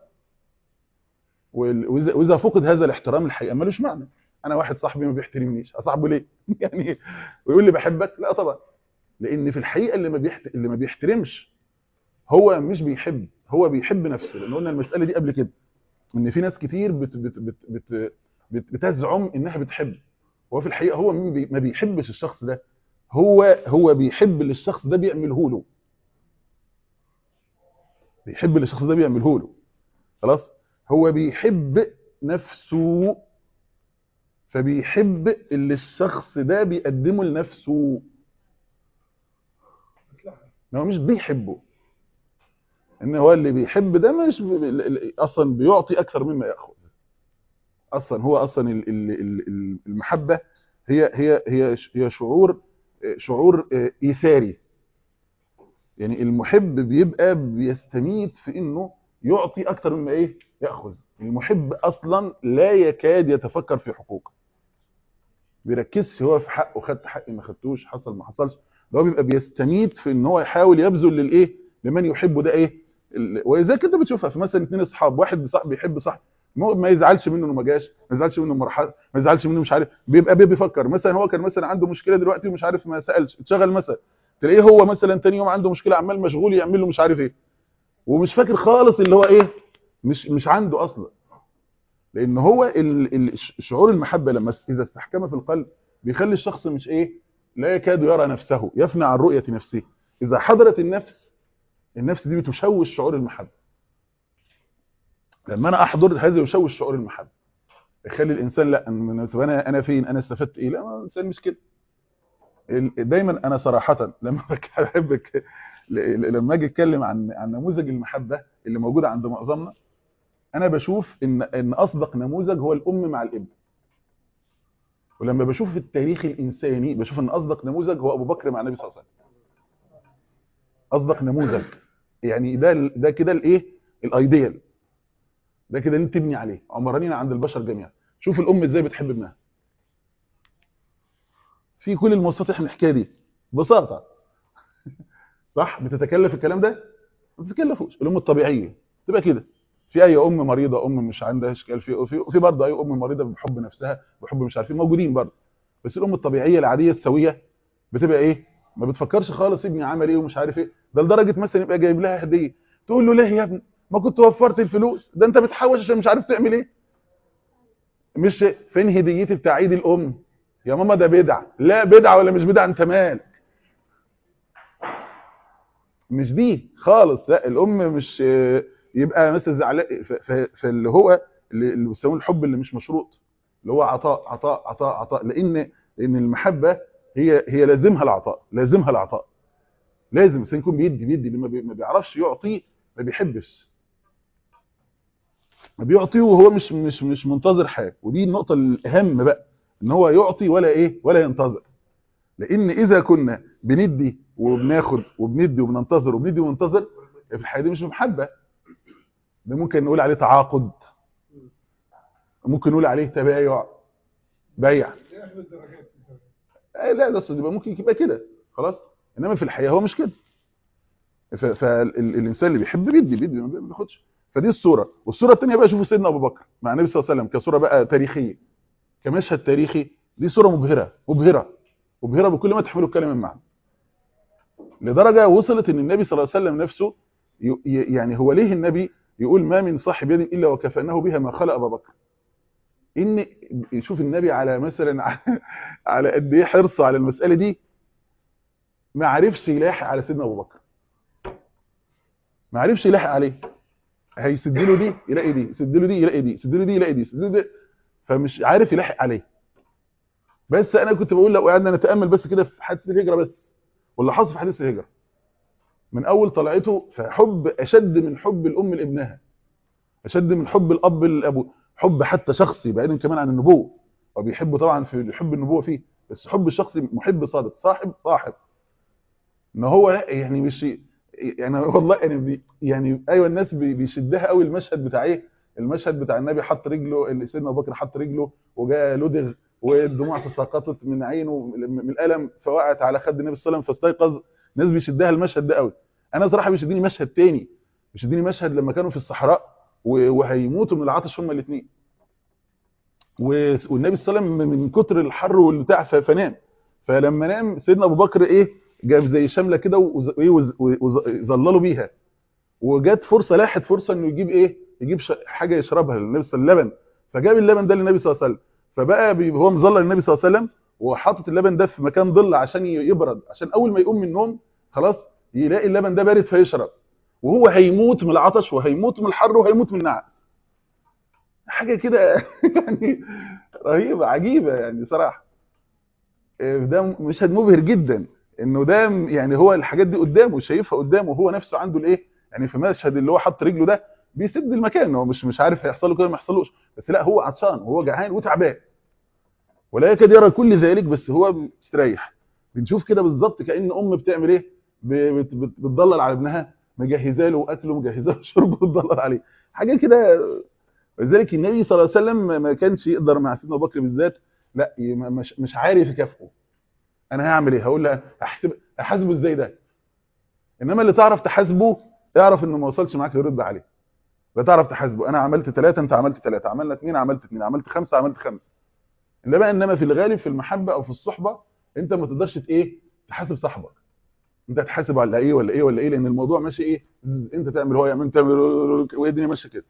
B: واذا فقد هذا الاحترام الحقيقه ملوش معنى انا واحد صاحبي ما بيحترمنيش اصاحبه ليه يعني ويقول لي بحبك لا طبعا لان في الحقيقه اللي ما بيحت... اللي ما بيحترمش هو مش بيحب هو بيحب نفسه لان قلنا المساله دي قبل كده ان في ناس كتير بت... بت... بت... بت... بت... بتزعم انها بتحب هو في الحقيقه هو بي... ما بيحبش الشخص ده هو هو بيحب اللي الشخص ده بيعمله له بيحب اللي الشخص ده بيعمله له خلاص هو بيحب نفسه فبيحب اللي الشخص ده بيقدمه لنفسه ان هو مش بيحبه ان هو اللي بيحب ده مش ب... ال- ال- اصلا بيعطي اكثر مما ياخذ اصلا هو اصلا ال- ال- ال- ال- المحبه هي هي هي ش- هي شعور شعور آه، ايثاري يعني المحب بيبقى بيستميت في انه يعطي اكتر مما ايه ياخذ المحب اصلا لا يكاد يتفكر في حقوقه بيركزش هو في حقه خدت حقي ما خدتوش حصل ما حصلش ده هو بيبقى بيستميت في ان هو يحاول يبذل للايه لمن يحبه ده ايه ال- وزي كده بتشوفها في مثلا اثنين اصحاب واحد بصاحب بيحب صاحب ما ما يزعلش منه انه ما جاش ما يزعلش منه مرحله ما يزعلش منه مش عارف بيبقى بي- بيفكر مثلا هو كان مثلا عنده مشكله دلوقتي ومش عارف ما سالش اتشغل مثلا تلاقيه هو مثلا تاني يوم عنده مشكله عمال مشغول يعمل له مش عارف ايه ومش فاكر خالص اللي هو ايه مش مش عنده اصلا لان هو ال- ال- شعور المحبه لما س- اذا استحكم في القلب بيخلي الشخص مش ايه لا يكاد يرى نفسه يفنى عن رؤيه نفسه اذا حضرت النفس النفس دي بتشوش شعور المحبه لما انا احضر هذا يشوش شعور المحبه يخلي الانسان لا أنا- طب انا انا فين انا استفدت ايه لا ما الانسان مش كده ال- دايما انا صراحه لما بحب ك- ل- لما اجي اتكلم عن عن نموذج المحبه اللي موجود عند معظمنا انا بشوف ان ان اصدق نموذج هو الام مع الابن ولما بشوف في التاريخ الانساني بشوف ان اصدق نموذج هو ابو بكر مع النبي صلى الله عليه وسلم اصدق نموذج يعني ده ال- ده كده الايه الايديال ده كده اللي تبني عليه عمرانين عند البشر جميعا شوف الام ازاي بتحب ابنها في كل المواصفات احنا الحكايه دي ببساطه صح بتتكلف الكلام ده ما بتتكلفوش الام الطبيعيه تبقى كده في اي ام مريضه ام مش عندها اشكال في في, في برضه اي ام مريضه بحب نفسها بحب مش عارفين موجودين برضه بس الام الطبيعيه العاديه السويه بتبقى ايه ما بتفكرش خالص ابني عمل ايه ومش عارف ايه ده لدرجه مثلا يبقى جايب لها هديه تقول له ليه يا ابني ما كنت وفرت الفلوس ده انت بتحوش عشان مش عارف تعمل ايه مش فين هديتي بتاع عيد الام يا ماما ده بدعه لا بدعه ولا مش بدعه انت مالك مش دي خالص لا الام مش آه، يبقى مثلا زعلان ف- ف- فاللي هو اللي اللي بيسموه الحب اللي مش مشروط اللي هو عطاء عطاء عطاء عطاء لان لان المحبه هي هي لازمها العطاء لازمها العطاء لازم الانسان يكون بيدي بيدي اللي ما بي- ما بيعرفش يعطي ما بيحبش ما بيعطي وهو مش مش مش منتظر حاجه ودي النقطه الاهم بقى ان هو يعطي ولا ايه ولا ينتظر لان اذا كنا بندي وبناخد وبندي وبننتظر وبندي وننتظر في الحياه دي مش محبه ده ممكن نقول عليه تعاقد ممكن نقول عليه تبايع بيع آه لا ده أصل يبقى ممكن يبقى كده خلاص انما في الحياه هو مش كده فالانسان اللي بيحب بيدي بيدي ما بياخدش فدي الصوره والصوره الثانيه بقى شوفوا سيدنا ابو بكر مع النبي صلى الله عليه وسلم كصوره بقى تاريخيه كمشهد تاريخي دي صوره مبهره مبهره مبهره بكل ما تحمله الكلمه من معنى لدرجه وصلت ان النبي صلى الله عليه وسلم نفسه ي- ي- يعني هو ليه النبي يقول ما من صاحب يد الا وكفانه بها ما خلق ابا بكر ان يشوف النبي على مثلا على- على قد ايه حرصه على المساله دي ما عرفش يلاحق على سيدنا ابو بكر ما عرفش يلاحق عليه هيسد له دي يلاقي دي يسد له دي يلاقي دي يسد له دي يلاقي دي يسد له دي فمش عارف يلاحق عليه بس انا كنت بقول لو قعدنا نتامل بس كده في حادثه الهجره بس واللي حصل في حادثه الهجره من اول طلعته فحب اشد من حب الام لابنها اشد من حب الاب لابوه حب حتى شخصي بعيدا كمان عن النبوه هو بيحبه طبعا في حب النبوه فيه بس حب الشخصي محب صادق صاحب صاحب ان هو لا يعني مش يعني والله يعني بي يعني ايوه الناس بي- بيشدها قوي المشهد بتاع ايه المشهد بتاع النبي حط رجله اللي سيدنا ابو بكر حط رجله وجاء لدغ والدموع تساقطت من عينه من الالم فوقعت على خد النبي صلى الله عليه وسلم فاستيقظ الناس بيشدها المشهد ده قوي انا صراحه بيشدني مشهد تاني بيشدني مشهد لما كانوا في الصحراء و- وهيموتوا من العطش هما الاثنين والنبي صلى الله عليه وسلم من كتر الحر والبتاع ف- فنام فلما نام سيدنا ابو بكر ايه جاب زي شمله كده وز- وإيه وز- وز- وظللوا بيها وجت فرصه لاحت فرصه انه يجيب ايه يجيب ش- حاجه يشربها للنبي صلى الله عليه وسلم لبن فجاب اللبن ده للنبي صلى الله عليه وسلم فبقى بي- هو مظلل النبي صلى الله عليه وسلم وحاطط اللبن ده في مكان ظل عشان ي- يبرد عشان اول ما يقوم من النوم خلاص يلاقي اللبن ده بارد فيشرب وهو هيموت من العطش وهيموت من الحر وهيموت من النعاس حاجه كده يعني رهيبه عجيبه يعني صراحه إيه ده مشهد مبهر جدا انه ده م- يعني هو الحاجات دي قدامه شايفها قدامه وهو نفسه عنده الايه يعني في مشهد اللي هو حط رجله ده بيسد المكان هو مش مش عارف هيحصل له كده ما يحصلوش بس لا هو عطشان وهو جعان وتعبان ولا يكاد يرى كل ذلك بس هو مستريح بنشوف كده بالظبط كأن ام بتعمل ايه ب- بت- بت- بتضلل على ابنها مجهزه له اكله مجهزه له شربه بتضلل عليه حاجه كده ولذلك النبي صلى الله عليه وسلم ما كانش يقدر مع سيدنا ابو بكر بالذات لا ي- ما- مش مش عارف يكافئه انا هعمل ايه هقول لها احسب احاسبه ازاي ده انما اللي تعرف تحاسبه اعرف انه ما وصلش معاك لرد عليه لا تعرف تحاسبه انا عملت ثلاثة انت عملت ثلاثة عملنا اثنين عملت اثنين عملت خمسة عملت خمسة انما انما في الغالب في المحبة او في الصحبة انت ما تقدرش ت- ايه تحاسب صاحبك انت تحاسب على ايه ولا ايه ولا ايه لان الموضوع ماشي ايه زز، انت تعمل هو يعمل انت تعمل وهي الدنيا ماشيه كده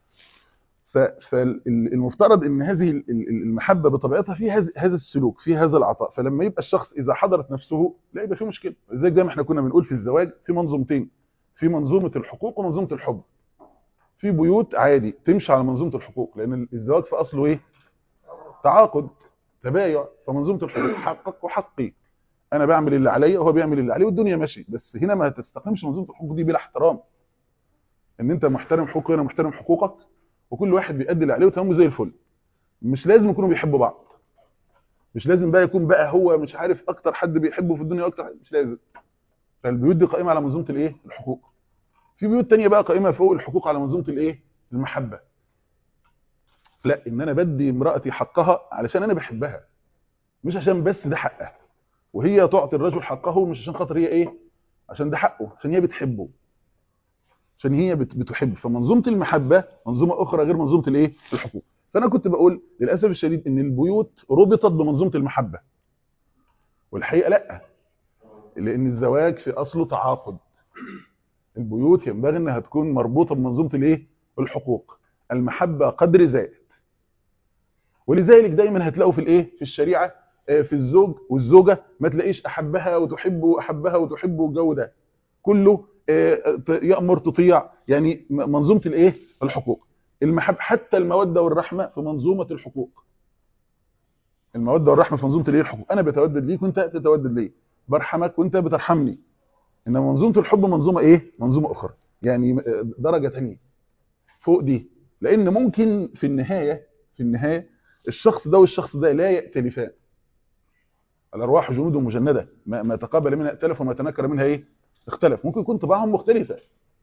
B: فالمفترض ان هذه ال- ال- المحبه بطبيعتها في هذا هذا السلوك في هذا العطاء فلما يبقى الشخص اذا حضرت نفسه لا يبقى في مشكله زي زي ما احنا كنا بنقول في الزواج في منظومتين في منظومه الحقوق ومنظومه الحب في بيوت عادي تمشي على منظومه الحقوق لان الزواج في اصله ايه تعاقد تبايع فمنظومه الحقوق حقك وحقي انا بعمل اللي عليا وهو بيعمل اللي عليه والدنيا ماشي بس هنا ما تستقيمش منظومه الحقوق دي بلا احترام ان انت محترم حقوقي وانا محترم حقوقك وكل واحد بيأدي اللي عليه وتمام زي الفل مش لازم يكونوا بيحبوا بعض مش لازم بقى يكون بقى هو مش عارف اكتر حد بيحبه في الدنيا اكتر حد مش لازم فالبيوت دي قائمه على منظومه الايه الحقوق في بيوت تانية بقى قائمه فوق الحقوق على منظومه الايه المحبه لا ان انا بدي امراتي حقها علشان انا بحبها مش عشان بس ده حقها وهي تعطي الرجل حقه مش عشان خاطر هي ايه عشان ده حقه عشان هي بتحبه عشان هي بت- بتحب فمنظومه المحبه منظومه اخرى غير منظومه الايه الحقوق فانا كنت بقول للاسف الشديد ان البيوت ربطت بمنظومه المحبه والحقيقه لا لان الزواج في اصله تعاقد البيوت ينبغي انها تكون مربوطه بمنظومه الايه الحقوق المحبه قدر زائد ولذلك دايما هتلاقوا في الايه في الشريعه آه، في الزوج والزوجه ما تلاقيش احبها وتحبه واحبها وتحبه والجو ده كله آه، ت- يامر تطيع يعني م- منظومه الايه الحقوق المحب حتى الموده والرحمه في منظومه الحقوق الموده والرحمه في منظومه الايه الحقوق انا بتودد ليك وانت تتودد لي برحمك وانت بترحمني انما منظومه الحب منظومه ايه منظومه اخرى يعني آه، درجه ثانيه فوق دي لان ممكن في النهايه في النهايه الشخص ده والشخص ده لا يأتلفان الارواح جنود مجنده ما, ما تقابل منها ائتلف وما تنكر منها ايه اختلف ممكن يكون طباعهم مختلفه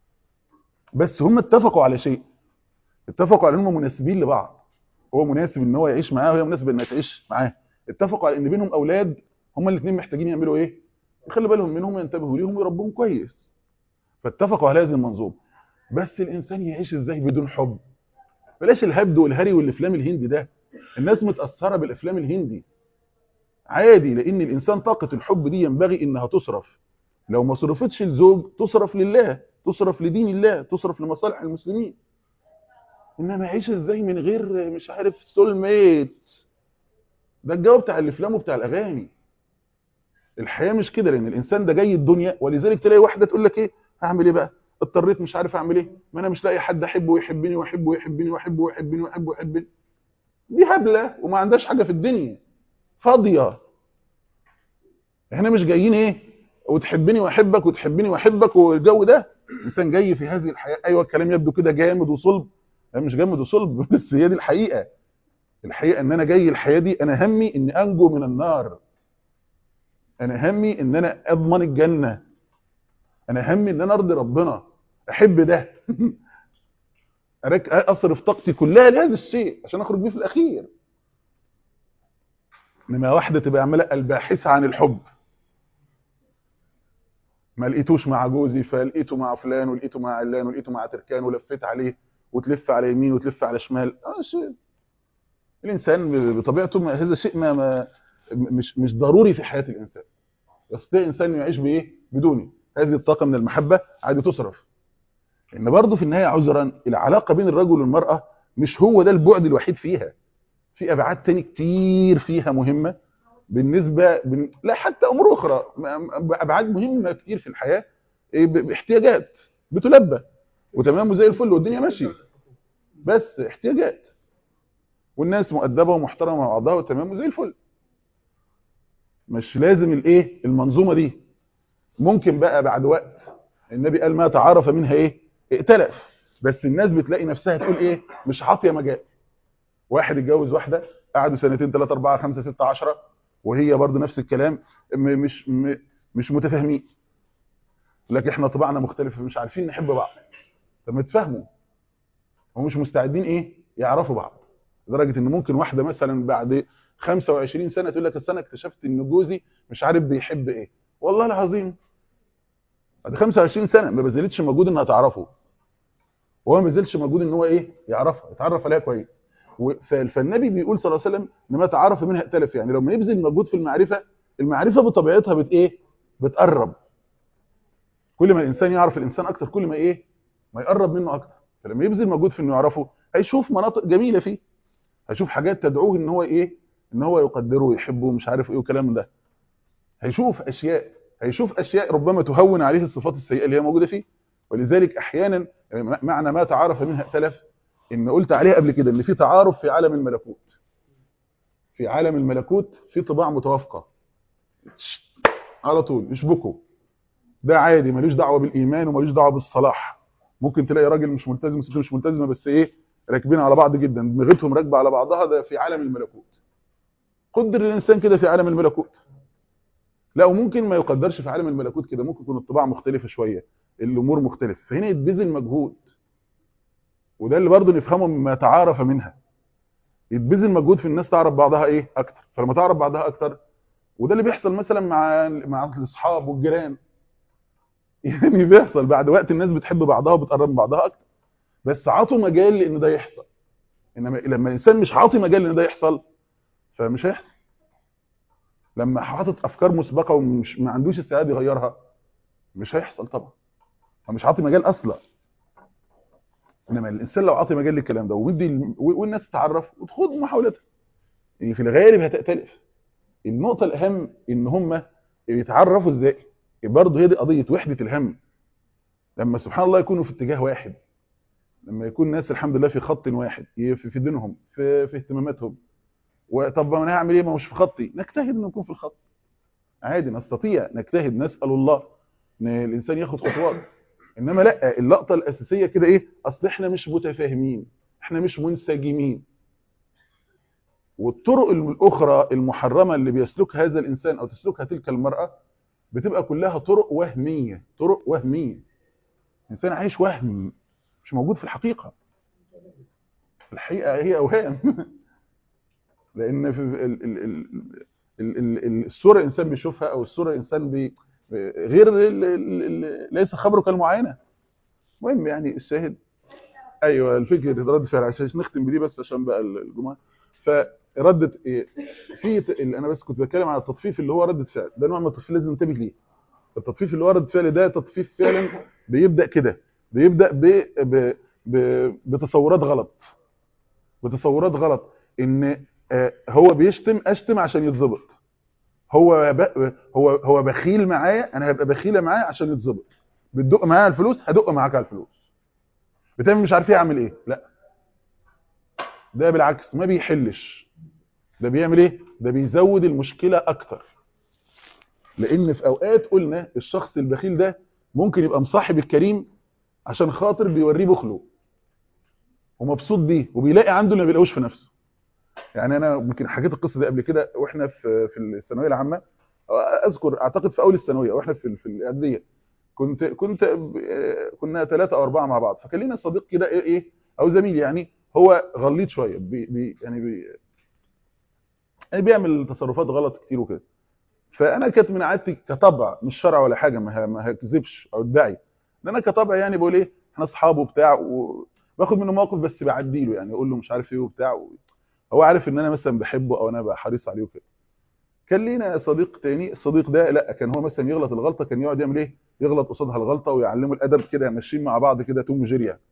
B: بس هم اتفقوا على شيء اتفقوا على انهم مناسبين لبعض هو مناسب ان هو يعيش معاه وهي مناسبه انها تعيش معاه اتفقوا على ان بينهم اولاد هما الاثنين محتاجين يعملوا ايه يخلي بالهم منهم وينتبهوا ليهم ويربوهم كويس فاتفقوا على هذه المنظومه بس الانسان يعيش ازاي بدون حب بلاش الهبد والهري والافلام الهندي ده الناس متاثره بالافلام الهندي عادي لان الانسان طاقه الحب دي ينبغي انها تصرف لو ما صرفتش الزوج تصرف لله تصرف لدين الله تصرف لمصالح المسلمين انما يعيش ازاي من غير مش عارف سول ميت ده الجو بتاع الافلام وبتاع الاغاني الحياه مش كده لان الانسان ده جاي الدنيا ولذلك تلاقي واحده تقول لك ايه هعمل ايه بقى اضطريت مش عارف اعمل ايه ما انا مش لاقي حد احبه ويحبني واحبه ويحبني واحبه ويحبني واحبه ويحبني دي هبله وما عندهاش حاجه في الدنيا فاضيه احنا مش جايين ايه وتحبني واحبك وتحبني واحبك والجو ده انسان جاي في هذه الحياه ايوه الكلام يبدو كده جامد وصلب لا مش جامد وصلب بس هي دي الحقيقه الحقيقه ان انا جاي الحياه دي انا همي اني انجو من النار انا همي ان انا اضمن الجنه انا همي ان انا ارضي ربنا احب ده أرك- اصرف طاقتي كلها لهذا الشيء عشان اخرج بيه في الاخير انما واحده تبقى عماله الباحثه عن الحب ما لقيتوش مع جوزي فلقيته مع فلان ولقيته مع علان ولقيته مع تركان ولفيت عليه وتلف على يمين وتلف على شمال اه شيء الانسان ب- بطبيعته ما هذا شيء ما, ما مش مش ضروري في حياه الانسان يستطيع الانسان انه يعيش بايه بدونه هذه الطاقه من المحبه عادي تصرف ان برضه في النهايه عذرا العلاقه بين الرجل والمراه مش هو ده البعد الوحيد فيها في ابعاد تاني كتير فيها مهمه بالنسبه بن... لا حتى امور اخرى م- ابعاد مهمه كتير في الحياه إيه، ب- باحتياجات بتلبى وتمام وزي الفل والدنيا ماشيه بس احتياجات والناس مؤدبه ومحترمه مع بعضها وتمام وزي الفل مش لازم الايه المنظومه دي ممكن بقى بعد وقت النبي قال ما تعارف منها ايه ائتلف بس الناس بتلاقي نفسها تقول ايه مش عاطيه مجال واحد اتجوز واحده قعدوا سنتين ثلاثة أربعة خمسة ستة عشرة وهي برضو نفس الكلام م- مش م- مش متفاهمين لكن احنا طباعنا مختلفة مش عارفين نحب بعض طب ما تفهموا هم مش مستعدين ايه يعرفوا بعض لدرجة ان ممكن واحدة مثلا بعد 25 سنة تقول لك اصل انا اكتشفت ان جوزي مش عارف بيحب ايه والله العظيم بعد 25 سنة ما بذلتش مجهود انها تعرفه وهو ما بذلش مجهود ان هو ايه يعرفها يتعرف عليها كويس و- ف- فالنبي بيقول صلى الله عليه وسلم ان ما تعرف منها ائتلف يعني لما يبذل مجهود في المعرفة المعرفة بطبيعتها بت ايه بتقرب كل ما الانسان يعرف الانسان اكتر كل ما ايه ما يقرب منه اكتر فلما يبذل مجهود في انه يعرفه هيشوف مناطق جميله فيه هيشوف حاجات تدعوه ان هو ايه ان هو يقدره ويحبه ومش عارف ايه والكلام ده هيشوف اشياء هيشوف اشياء ربما تهون عليه الصفات السيئه اللي هي موجوده فيه ولذلك احيانا معنى ما تعارف منها ائتلف ان قلت عليها قبل كده ان في تعارف في عالم الملكوت في عالم الملكوت في طباع متوافقه على طول يشبكوا ده عادي ملوش دعوه بالايمان وملوش دعوه بالصلاح ممكن تلاقي راجل مش ملتزم وست مش ملتزمه بس ايه راكبين على بعض جدا دماغتهم راكبه على بعضها ده في عالم الملكوت قدر الانسان كده في عالم الملكوت لا وممكن ما يقدرش في عالم الملكوت كده ممكن يكون الطباع مختلفه شويه الامور مختلفه فهنا يتبذل مجهود وده اللي برضه نفهمه مما تعارف منها يتبذل مجهود في الناس تعرف بعضها ايه اكتر فلما تعرف بعضها اكتر وده اللي بيحصل مثلا مع مع الاصحاب والجيران يعني بيحصل بعد وقت الناس بتحب بعضها وبتقرب من بعضها اكتر بس عطوا مجال لان ده يحصل انما لما الانسان مش عاطي مجال لان ده يحصل فمش هيحصل لما حاطط افكار مسبقه ومش ما عندوش استعداد يغيرها مش هيحصل طبعا هو مش عاطي مجال اصلا انما الانسان لو عاطي مجال للكلام ده وودي ال- والناس تتعرف وتخوض محاولتها يعني في الغالب هتختلف النقطه الاهم ان هم يتعرفوا ازاي برضه هي دي قضيه وحده الهم لما سبحان الله يكونوا في اتجاه واحد لما يكون الناس الحمد لله في خط واحد في في دينهم في في اهتماماتهم وطب انا هعمل ايه ما مش في خطي نجتهد ان نكون في الخط عادي نستطيع نجتهد نسال الله ان الانسان ياخد خطوات انما لا اللقطه الاساسيه كده ايه اصل احنا مش متفاهمين احنا مش منسجمين والطرق الاخرى المحرمه اللي بيسلكها هذا الانسان او تسلكها تلك المراه بتبقى كلها طرق وهميه طرق وهميه الانسان عايش وهم مش موجود في الحقيقه الحقيقه هي اوهام لان في ال ال ال ال ال ال الصوره الانسان بيشوفها او الصوره الانسان بي غير ال ال ال ليس خبره كالمعاينه المهم يعني الشاهد ايوه الفكر رد فعل عشان نختم بدي بس عشان بقى الجمعه فردت إيه في ت- اللي انا بس كنت بتكلم على التطفيف اللي هو رده فعل ده نوع من التطفيف لازم ننتبه ليه التطفيف اللي هو رده فعل ده تطفيف فعلا بيبدا كده بيبدا ب ب ب بتصورات غلط بتصورات غلط ان آه، هو بيشتم اشتم عشان يتظبط هو ب... هو هو بخيل معايا انا هبقى بخيله معاه عشان يتظبط بتدق معايا على الفلوس هدق معاك على الفلوس بتعمل مش عارف ايه اعمل ايه لا ده بالعكس ما بيحلش ده بيعمل ايه ده بيزود المشكله اكتر لان في اوقات قلنا الشخص البخيل ده ممكن يبقى مصاحب الكريم عشان خاطر بيوريه بخله ومبسوط بيه وبيلاقي عنده اللي ما بيلاقوش في نفسه يعني انا يمكن حكيت القصه دي قبل كده واحنا في في الثانويه العامه اذكر اعتقد في اول الثانويه واحنا في في الاعداديه كنت كنت آه، كنا ثلاثه او اربعه مع بعض فكان لنا صديق كده ايه إيه، او زميل يعني هو غليط شويه بي بي يعني بي يعني بيعمل تصرفات غلط كتير وكده فانا كانت من عادتي كطبع مش شرع ولا حاجه ما ه- ما هكذبش او ادعي ان انا كطبع يعني بقول ايه احنا اصحاب وبتاع وباخد منه موقف بس بعدي له يعني اقول له مش عارف ايه وبتاع و... هو عارف ان انا مثلا بحبه او انا بحريص عليه وكده كان لينا صديق تاني الصديق ده لا كان هو مثلا يغلط الغلطه كان يقعد يعمل ايه يغلط قصادها الغلطه ويعلمه الادب كده ماشيين مع بعض كده توم وجيري يعني.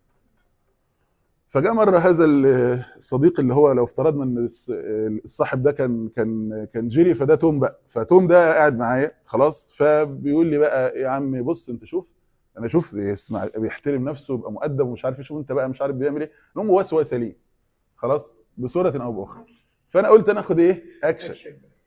B: فجاء مره هذا ال- الصديق اللي هو لو افترضنا ان الس- الصاحب ده كان كان كان جيري فده توم بقى فتوم ده قاعد معايا خلاص فبيقول لي بقى يا عم بص انت شوف انا شوف بيسمع بيحترم نفسه ويبقى مؤدب ومش عارف ايه شوف انت بقى مش عارف بيعمل ايه المهم وسوسه ليه خلاص بصوره او باخرى فانا قلت انا اخد ايه اكشن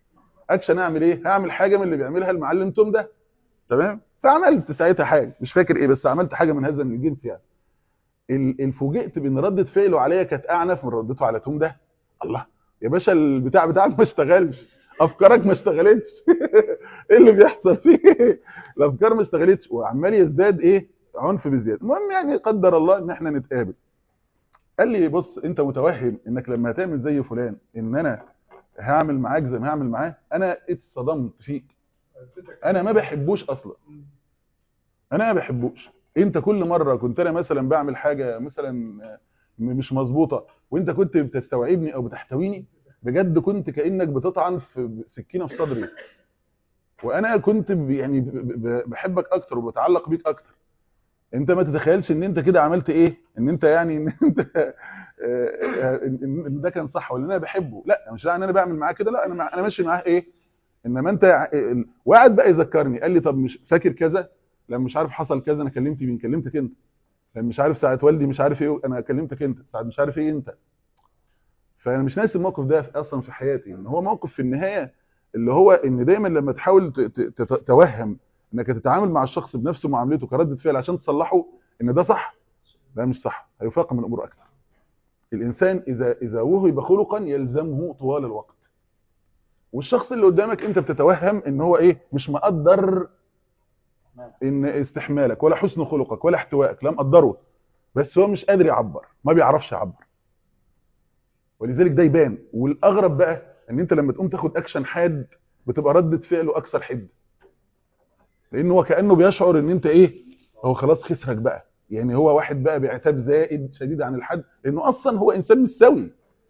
B: اكشن اعمل ايه هعمل حاجه من اللي بيعملها المعلم توم ده تمام فعملت ساعتها حاجه مش فاكر ايه بس عملت حاجه من هذا من الجنس يعني ال- الفوجئت بان رده فعله عليا كانت اعنف من ردته على توم ده الله يا باشا البتاع بتاعك ما اشتغلش افكارك ما اشتغلتش ايه اللي بيحصل فيه الافكار ما اشتغلتش وعمال يزداد ايه عنف بزياده المهم يعني قدر الله ان احنا نتقابل قال لي بص انت متوهم انك لما هتعمل زي فلان ان انا هعمل معاك زي ما هعمل معاه انا اتصدمت فيك انا ما بحبوش اصلا انا ما بحبوش انت كل مره كنت انا مثلا بعمل حاجه مثلا م- مش مظبوطه وانت كنت بتستوعبني او بتحتويني بجد كنت كانك بتطعن في سكينه في صدري وانا كنت ب- يعني ب- ب- بحبك اكتر وبتعلق بيك اكتر انت ما تتخيلش ان انت كده عملت ايه ان انت يعني ان انت آه، آه، ان إن ده كان صح ولا انا بحبه لا مش معنى ان انا بعمل معاه كده لا انا مع- انا ماشي معاه ايه انما انت ع- ال- وقعد بقى يذكرني قال لي طب مش فاكر كذا لما مش عارف حصل كذا انا كلمت مين كلمتك انت لما مش عارف ساعه والدي مش عارف ايه انا كلمتك انت ساعه مش عارف ايه انت فانا مش ناسي الموقف ده في- اصلا في حياتي ان هو موقف في النهايه اللي هو ان دايما لما تحاول ت- ت- تت- توهم انك تتعامل مع الشخص بنفس معاملته كردة فعل عشان تصلحه ان ده صح ده مش صح هيفاقم الامور اكتر الانسان اذا اذا وهب خلقا يلزمه طوال الوقت والشخص اللي قدامك انت بتتوهم ان هو ايه مش مقدر ان استحمالك ولا حسن خلقك ولا احتوائك لا مقدره بس هو مش قادر يعبر ما بيعرفش يعبر ولذلك ده يبان والاغرب بقى ان انت لما تقوم تاخد اكشن حاد بتبقى ردة فعله اكثر حده لان هو كانه بيشعر ان انت ايه هو خلاص خسرك بقى يعني هو واحد بقى بعتاب زائد شديد عن الحد لانه اصلا هو انسان مش سوي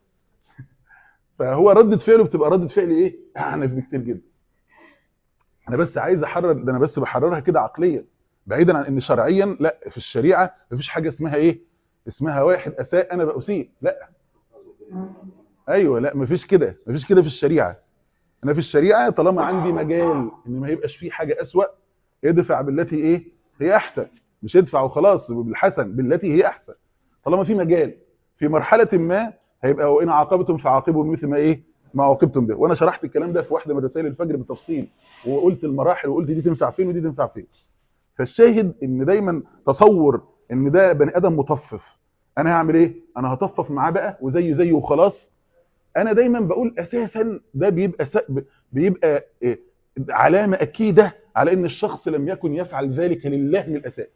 B: فهو ردة فعله بتبقى ردة فعل ايه اعنف بكتير جدا انا بس عايز احرر ده انا بس بحررها كده عقليا بعيدا عن ان شرعيا لا في الشريعه مفيش حاجه اسمها ايه اسمها واحد اساء انا باسيء لا ايوه لا مفيش كده مفيش كده في الشريعه انا في الشريعه طالما عندي مجال ان ما يبقاش فيه حاجه اسوأ ادفع بالتي ايه هي احسن مش ادفع وخلاص بالحسن بالتي هي احسن طالما في مجال في مرحله ما هيبقى وان عاقبتم فعاقبوا مثل ما ايه ما عوقبتم به وانا شرحت الكلام ده في واحده من رسائل الفجر بالتفصيل وقلت المراحل وقلت دي تنفع فين ودي تنفع فين فالشاهد ان دايما تصور ان ده بني ادم مطفف انا هعمل ايه انا هطفف معاه بقى وزيه زيه وخلاص انا دايما بقول اساسا ده بيبقى س... بيبقى إيه؟ علامه اكيده على ان الشخص لم يكن يفعل ذلك لله من الاساس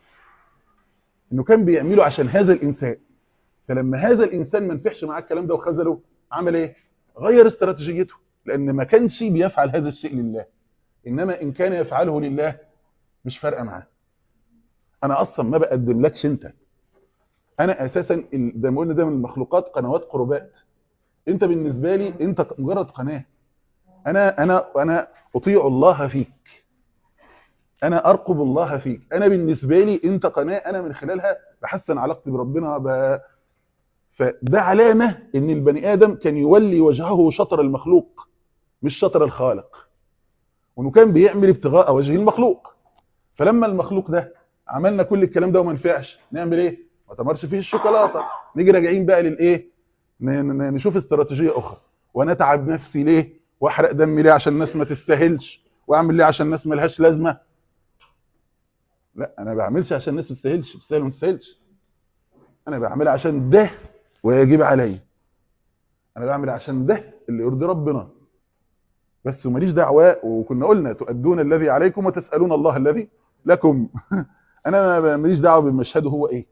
B: انه كان بيعمله عشان هذا الانسان فلما هذا الانسان ما نفعش معاه الكلام ده وخذله عمل ايه غير استراتيجيته لان ما كانش بيفعل هذا الشيء لله انما ان كان يفعله لله مش فارقه معاه انا اصلا ما بقدم لكش انت انا اساسا ال- زي ما قلنا ده من المخلوقات قنوات قربات انت بالنسبه لي انت مجرد قناه انا انا انا اطيع الله فيك انا ارقب الله فيك انا بالنسبه لي انت قناه انا من خلالها بحسن علاقتي بربنا ب... فده علامه ان البني ادم كان يولي وجهه شطر المخلوق مش شطر الخالق وانه كان بيعمل ابتغاء وجه المخلوق فلما المخلوق ده عملنا كل الكلام ده وما نفعش نعمل ايه ما تمرش فيه الشوكولاته نيجي راجعين بقى للايه ن- ن- نشوف استراتيجيه اخرى ونتعب نفسي ليه واحرق دمي ليه عشان الناس ما تستاهلش واعمل ليه عشان الناس ملهاش لازمه لا انا ما بعملش عشان الناس ما تستاهلش تستاهل وما تستاهلش انا بعملها عشان ده ويجب عليا انا بعمل عشان ده اللي يرضي ربنا بس وماليش دعوه وكنا قلنا تؤدون الذي عليكم وتسالون الله الذي لكم انا ما- ماليش دعوه بمشهده هو ايه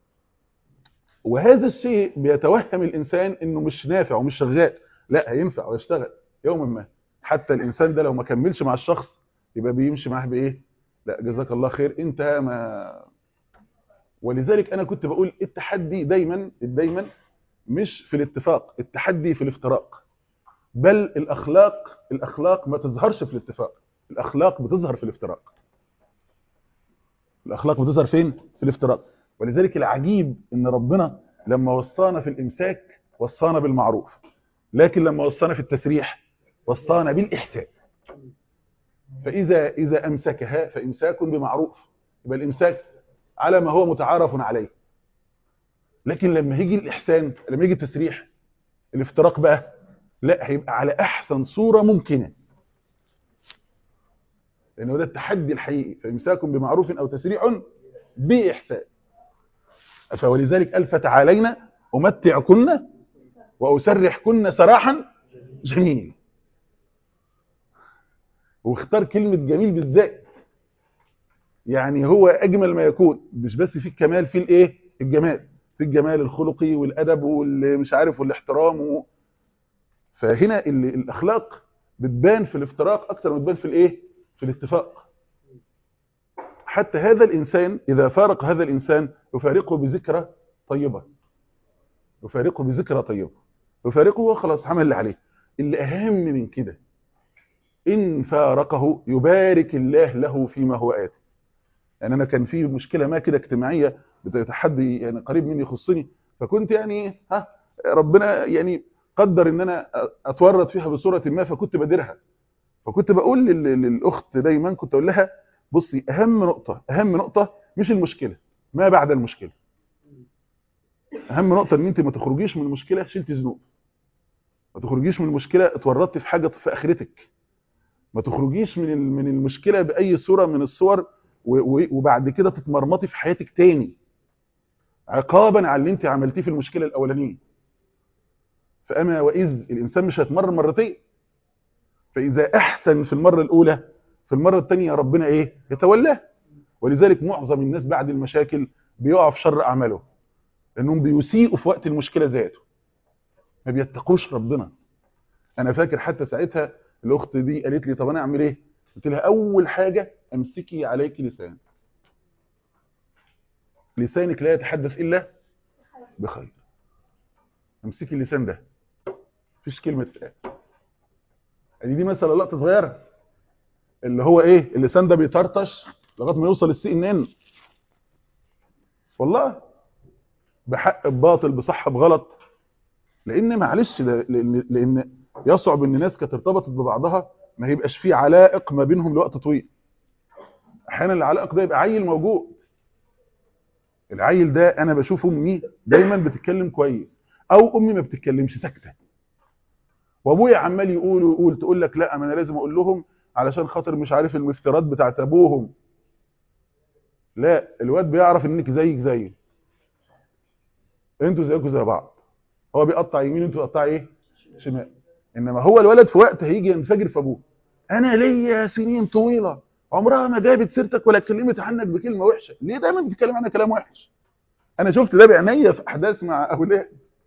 B: وهذا الشيء بيتوهم الانسان انه مش نافع ومش شغال لا هينفع ويشتغل يوما ما حتى الانسان ده لو ما كملش مع الشخص يبقى بيمشي معاه بايه لا جزاك الله خير انت ما ولذلك انا كنت بقول التحدي دايما دايما مش في الاتفاق التحدي في الافتراق بل الاخلاق الاخلاق ما تظهرش في الاتفاق الاخلاق بتظهر في الافتراق الاخلاق بتظهر فين في الافتراق ولذلك العجيب ان ربنا لما وصانا في الامساك وصانا بالمعروف لكن لما وصانا في التسريح وصانا بالاحسان فاذا اذا امسكها فامساك بمعروف يبقى الامساك على ما هو متعارف عليه لكن لما يجي الاحسان لما يجي التسريح الافتراق بقى لا هيبقى على احسن صوره ممكنه لانه ده التحدي الحقيقي فامساك بمعروف او تسريع باحسان فولذلك قال فتعالينا امتعكن واسرحكن سراحا جميل واختار كلمه جميل بالذات يعني هو اجمل ما يكون مش بس في الكمال في الايه الجمال في الجمال الخلقي والادب والمش عارف والاحترام و... فهنا ال- الاخلاق بتبان في الافتراق اكتر ما بتبان في الايه في الاتفاق حتى هذا الانسان اذا فارق هذا الانسان يفارقه بذكرى طيبه يفارقه بذكرى طيبه يفارقه هو خلاص عمل اللي عليه اللي اهم من كده ان فارقه يبارك الله له فيما هو اتي يعني انا كان في مشكله ما كده اجتماعيه بتحدي يعني قريب مني يخصني فكنت يعني ها ربنا يعني قدر ان انا اتورط فيها بصوره ما فكنت بديرها فكنت بقول لل- للاخت دايما كنت اقول لها بصي اهم نقطه اهم نقطه مش المشكله ما بعد المشكله اهم نقطه ان انت ما تخرجيش من المشكله شلتي ذنوب ما تخرجيش من المشكله اتورطتي في حاجه في اخرتك ما تخرجيش من ال- من المشكله باي صوره من الصور و- و- وبعد كده تتمرمطي في حياتك تاني عقابا على اللي انت عملتيه في المشكله الاولانيه فاما واذ الانسان مش هيتمرر مرتين فاذا احسن في المره الاولى في المره الثانيه ربنا ايه يتولاه ولذلك معظم الناس بعد المشاكل بيقعوا في شر اعماله لانهم بيسيئوا في وقت المشكله ذاته ما بيتقوش ربنا انا فاكر حتى ساعتها الاخت دي قالت لي طب انا اعمل ايه قلت لها اول حاجه امسكي عليك لسان لسانك لا يتحدث الا بخير امسكي اللسان ده مفيش كلمه تتقال ادي دي مثلا لقطه صغيره اللي هو ايه اللسان ده بيطرطش لغايه ما يوصل السي ان ان والله بحق بباطل بصح بغلط لان معلش ده لان لان يصعب ان ناس كانت ارتبطت ببعضها ما يبقاش في علائق ما بينهم لوقت طويل احيانا العلائق ده يبقى عيل موجود العيل ده انا بشوف امي دايما بتتكلم كويس او امي ما بتتكلمش ساكته وابويا عمال يقول ويقول تقول لك لا ما انا لازم اقول لهم علشان خاطر مش عارف المفترات بتاعت ابوهم لا الواد بيعرف انك زيك زيه انتوا زيكم زي بعض هو بيقطع يمين انتوا بتقطعوا ايه شمال انما هو الولد في وقت هيجي ينفجر في ابوه انا ليا سنين طويله عمرها ما جابت سيرتك ولا اتكلمت عنك بكلمه وحشه ليه دايما بتتكلم عنها كلام وحش انا شفت ده بعينيا في احداث مع اولاد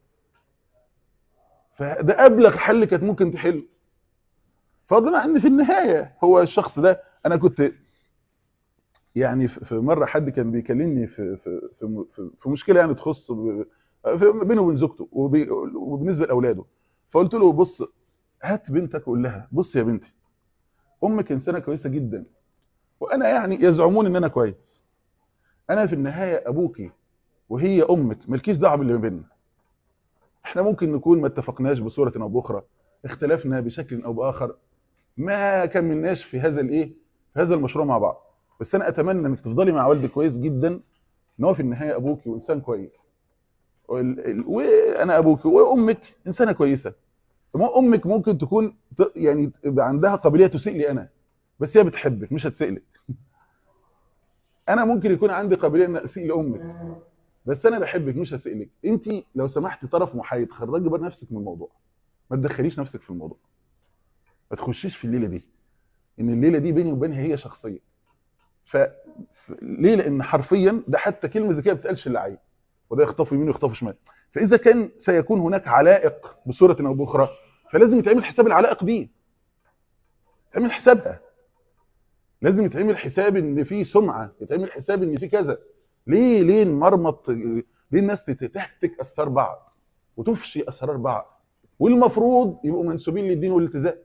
B: فده ابلغ حل كانت ممكن تحله فضلا ان في النهايه هو الشخص ده انا كنت يعني في في مره حد كان بيكلمني في في في, في, في مشكله يعني تخص ب- في- بينه وبين زوجته وبي- وبالنسبه لاولاده فقلت له بص هات بنتك وقول لها بص يا بنتي امك انسانه كويسه جدا وانا يعني يزعمون ان انا كويس انا في النهايه ابوكي وهي امك مالكيش دعوه باللي ما بيننا احنا ممكن نكون ما اتفقناش بصوره او باخرى اختلفنا بشكل او باخر ما كملناش في هذا الايه في هذا المشروع مع بعض بس انا اتمنى انك تفضلي مع والدك كويس جدا ان هو في النهايه ابوكي وانسان كويس وال- ال- وانا ابوك وامك انسانه كويسه مو- امك ممكن تكون ت- يعني يبقى عندها قابليه تسيء لي انا بس هي بتحبك مش هتسيء لك انا ممكن يكون عندي قابليه ان اسيء لامك بس انا بحبك مش هسيء لك انت لو سمحتي طرف محايد خرجي بره نفسك من الموضوع ما تدخليش نفسك في الموضوع ما تخشيش في الليله دي ان الليله دي بيني وبينها هي شخصيه ف ف- ليه لان حرفيا ده حتى كلمه زي كده ما بتتقالش للعيب وده يخطف يمين ويخطف شمال فاذا كان سيكون هناك علائق بصوره او باخرى فلازم يتعمل حساب العلائق دي يتعمل حسابها لازم يتعمل حساب ان في سمعه يتعمل حساب ان في كذا ليه ليه نمرمط ليه الناس تت- تهتك اسرار بعض وتفشي اسرار بعض والمفروض يبقوا منسوبين للدين والالتزام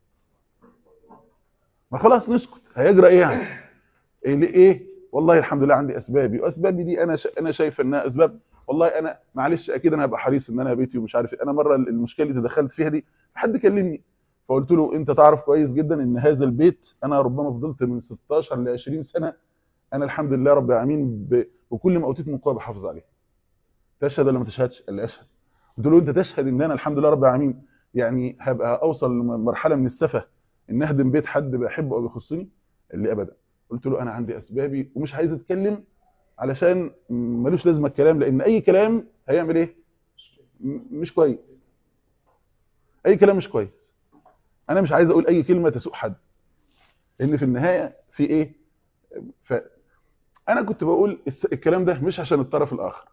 B: ما خلاص نسكت هيجرى ايه يعني ايه ليه ايه والله الحمد لله عندي اسبابي واسبابي دي انا شا... انا شايف انها اسباب والله انا معلش اكيد انا هبقى حريص ان انا بيتي ومش عارف ايه انا مره المشكله اللي تدخلت فيها دي حد كلمني فقلت له انت تعرف كويس جدا ان هذا البيت انا ربما فضلت من 16 ل 20 سنه انا الحمد لله رب العالمين ب... بكل ما اوتيت من قوه بحافظ عليه تشهد ولا ما تشهدش قال لي اشهد قلت له انت تشهد ان انا الحمد لله رب العالمين يعني هبقى اوصل لمرحله من السفه ان اهدم بيت حد بحبه او بيخصني قال لي ابدا قلت له انا عندي اسبابي ومش عايز اتكلم علشان ملوش لازمه الكلام لان اي كلام هيعمل ايه م- مش كويس اي كلام مش كويس انا مش عايز اقول اي كلمه تسوء حد لان في النهايه في ايه ف انا كنت بقول الس- الكلام ده مش عشان الطرف الاخر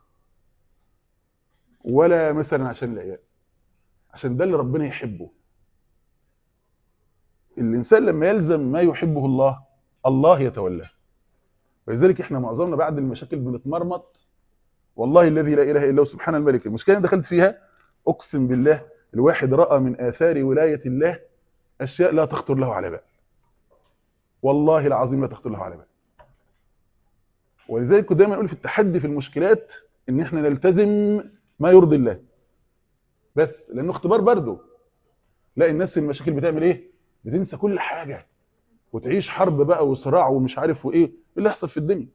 B: ولا مثلا عشان العيال عشان ده اللي ربنا يحبه الانسان لما يلزم ما يحبه الله الله يتولاه ولذلك احنا معظمنا بعد المشاكل بنتمرمط والله الذي لا اله الا هو سبحان الملك المشكله اللي دخلت فيها اقسم بالله الواحد راى من اثار ولايه الله اشياء لا تخطر له على بال والله العظيم لا تخطر له على بال ولذلك كنت دايما اقول في التحدي في المشكلات ان احنا نلتزم ما يرضي الله بس لانه اختبار برضه لا الناس المشاكل بتعمل ايه بتنسى كل حاجه وتعيش حرب بقى وصراع ومش عارف وايه ايه اللي يحصل في الدنيا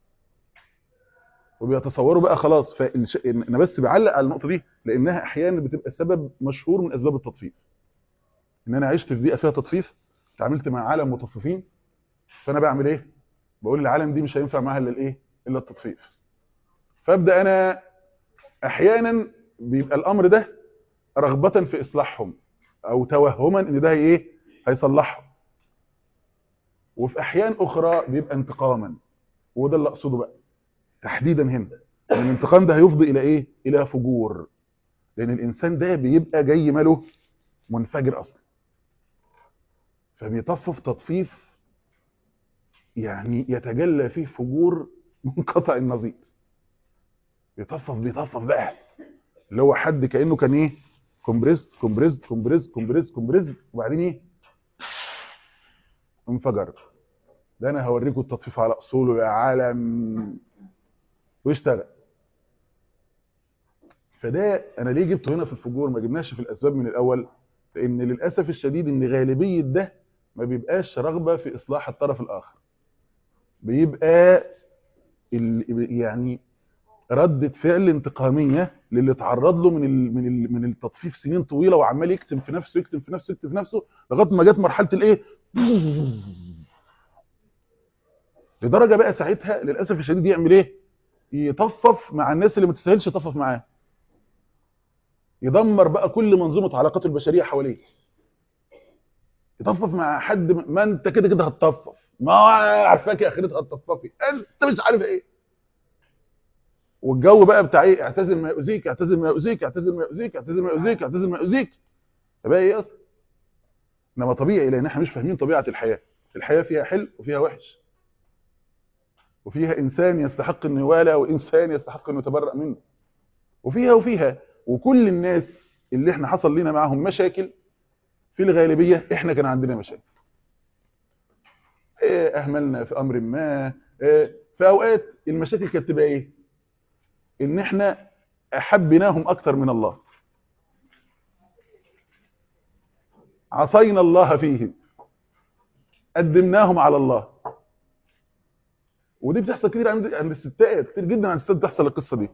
B: وبيتصوروا بقى خلاص فالش... انا بس بعلق على النقطه دي لانها احيانا بتبقى سبب مشهور من اسباب التطفيف ان انا عشت في بيئه فيها تطفيف اتعاملت مع عالم مطففين فانا بعمل ايه بقول العالم دي مش هينفع معاها الا الايه الا التطفيف فابدا انا احيانا بيبقى الامر ده رغبه في اصلاحهم او توهما ان ده هي ايه هيصلحهم وفي احيان اخرى بيبقى انتقاما وده اللي اقصده بقى تحديدا هنا ان الانتقام ده هيفضي الى ايه الى فجور لان الانسان ده بيبقى جاي ماله منفجر اصلا فبيطفف تطفيف يعني يتجلى فيه فجور منقطع النظير بيطفف بيطفف بقى اللي هو حد كانه كان ايه كومبريس كومبريس كومبريس كومبريس كومبريس وبعدين ايه انفجر ده انا هوريكم التطفيف على اصوله يا عالم ويشتغل فده انا ليه جبته هنا في الفجور ما جبناش في الاسباب من الاول لان للاسف الشديد ان غالبيه ده ما بيبقاش رغبه في اصلاح الطرف الاخر بيبقى ال- يعني ردة فعل انتقامية للي اتعرض له من ال من ال من التطفيف سنين طويلة وعمال يكتم في نفسه يكتم في نفسه يكتم في نفسه لغاية ما جت مرحلة الايه لدرجة بقى ساعتها للأسف الشديد يعمل ايه يطفف مع الناس اللي ما تستاهلش يطفف معاه يدمر بقى كل منظومة علاقاته البشرية حواليه يطفف مع حد ما انت كده كده هتطفف ما هو عارفاك يا اخرتها هتطففي انت مش عارف ايه والجو بقى بتاع ايه اعتزل ما يؤذيك اعتزل ما يؤذيك اعتزل ما يؤذيك اعتزل ما يؤذيك اعتزل ما يؤذيك ده بقى ايه اصلا انما طبيعي لان احنا مش فاهمين طبيعه الحياه الحياه فيها حلو وفيها وحش وفيها انسان يستحق انه يوالى وانسان يستحق انه يتبرأ منه وفيها وفيها وكل الناس اللي احنا حصل لنا معاهم مشاكل في الغالبيه احنا كان عندنا مشاكل إيه اهملنا في امر ما إيه في اوقات المشاكل كانت تبقى ايه ان احنا احبناهم اكتر من الله عصينا الله فيهم قدمناهم على الله ودي بتحصل كتير عند عند الستات كتير جدا عند الستات بتحصل القصه دي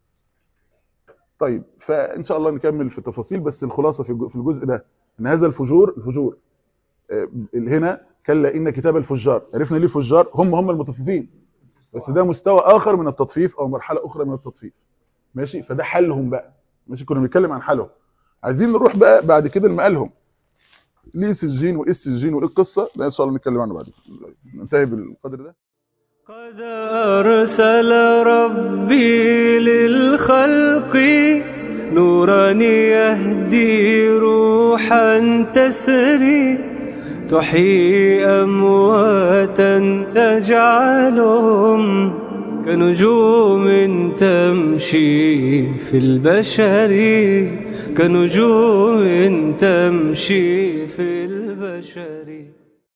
B: طيب فان شاء الله نكمل في التفاصيل بس الخلاصه في الج- في الجزء ده ان هذا الفجور الفجور آه، هنا كلا ان كتاب الفجار عرفنا ليه فجار هم هم المطففين بس ده مستوى اخر من التطفيف او مرحله اخرى من التطفيف ماشي فده حلهم بقى ماشي كنا بنتكلم عن حالهم عايزين نروح بقى بعد كده لمقالهم ليه سجين وايه السجين وايه القصه ده ان شاء الله نتكلم عنه بعد ننتهي بالقدر ده
A: قد أرسل ربي للخلق نورا يهدي روحا تسري تحيي أمواتا تجعلهم كنجوم تمشي في البشر كنجوم تمشي في البشر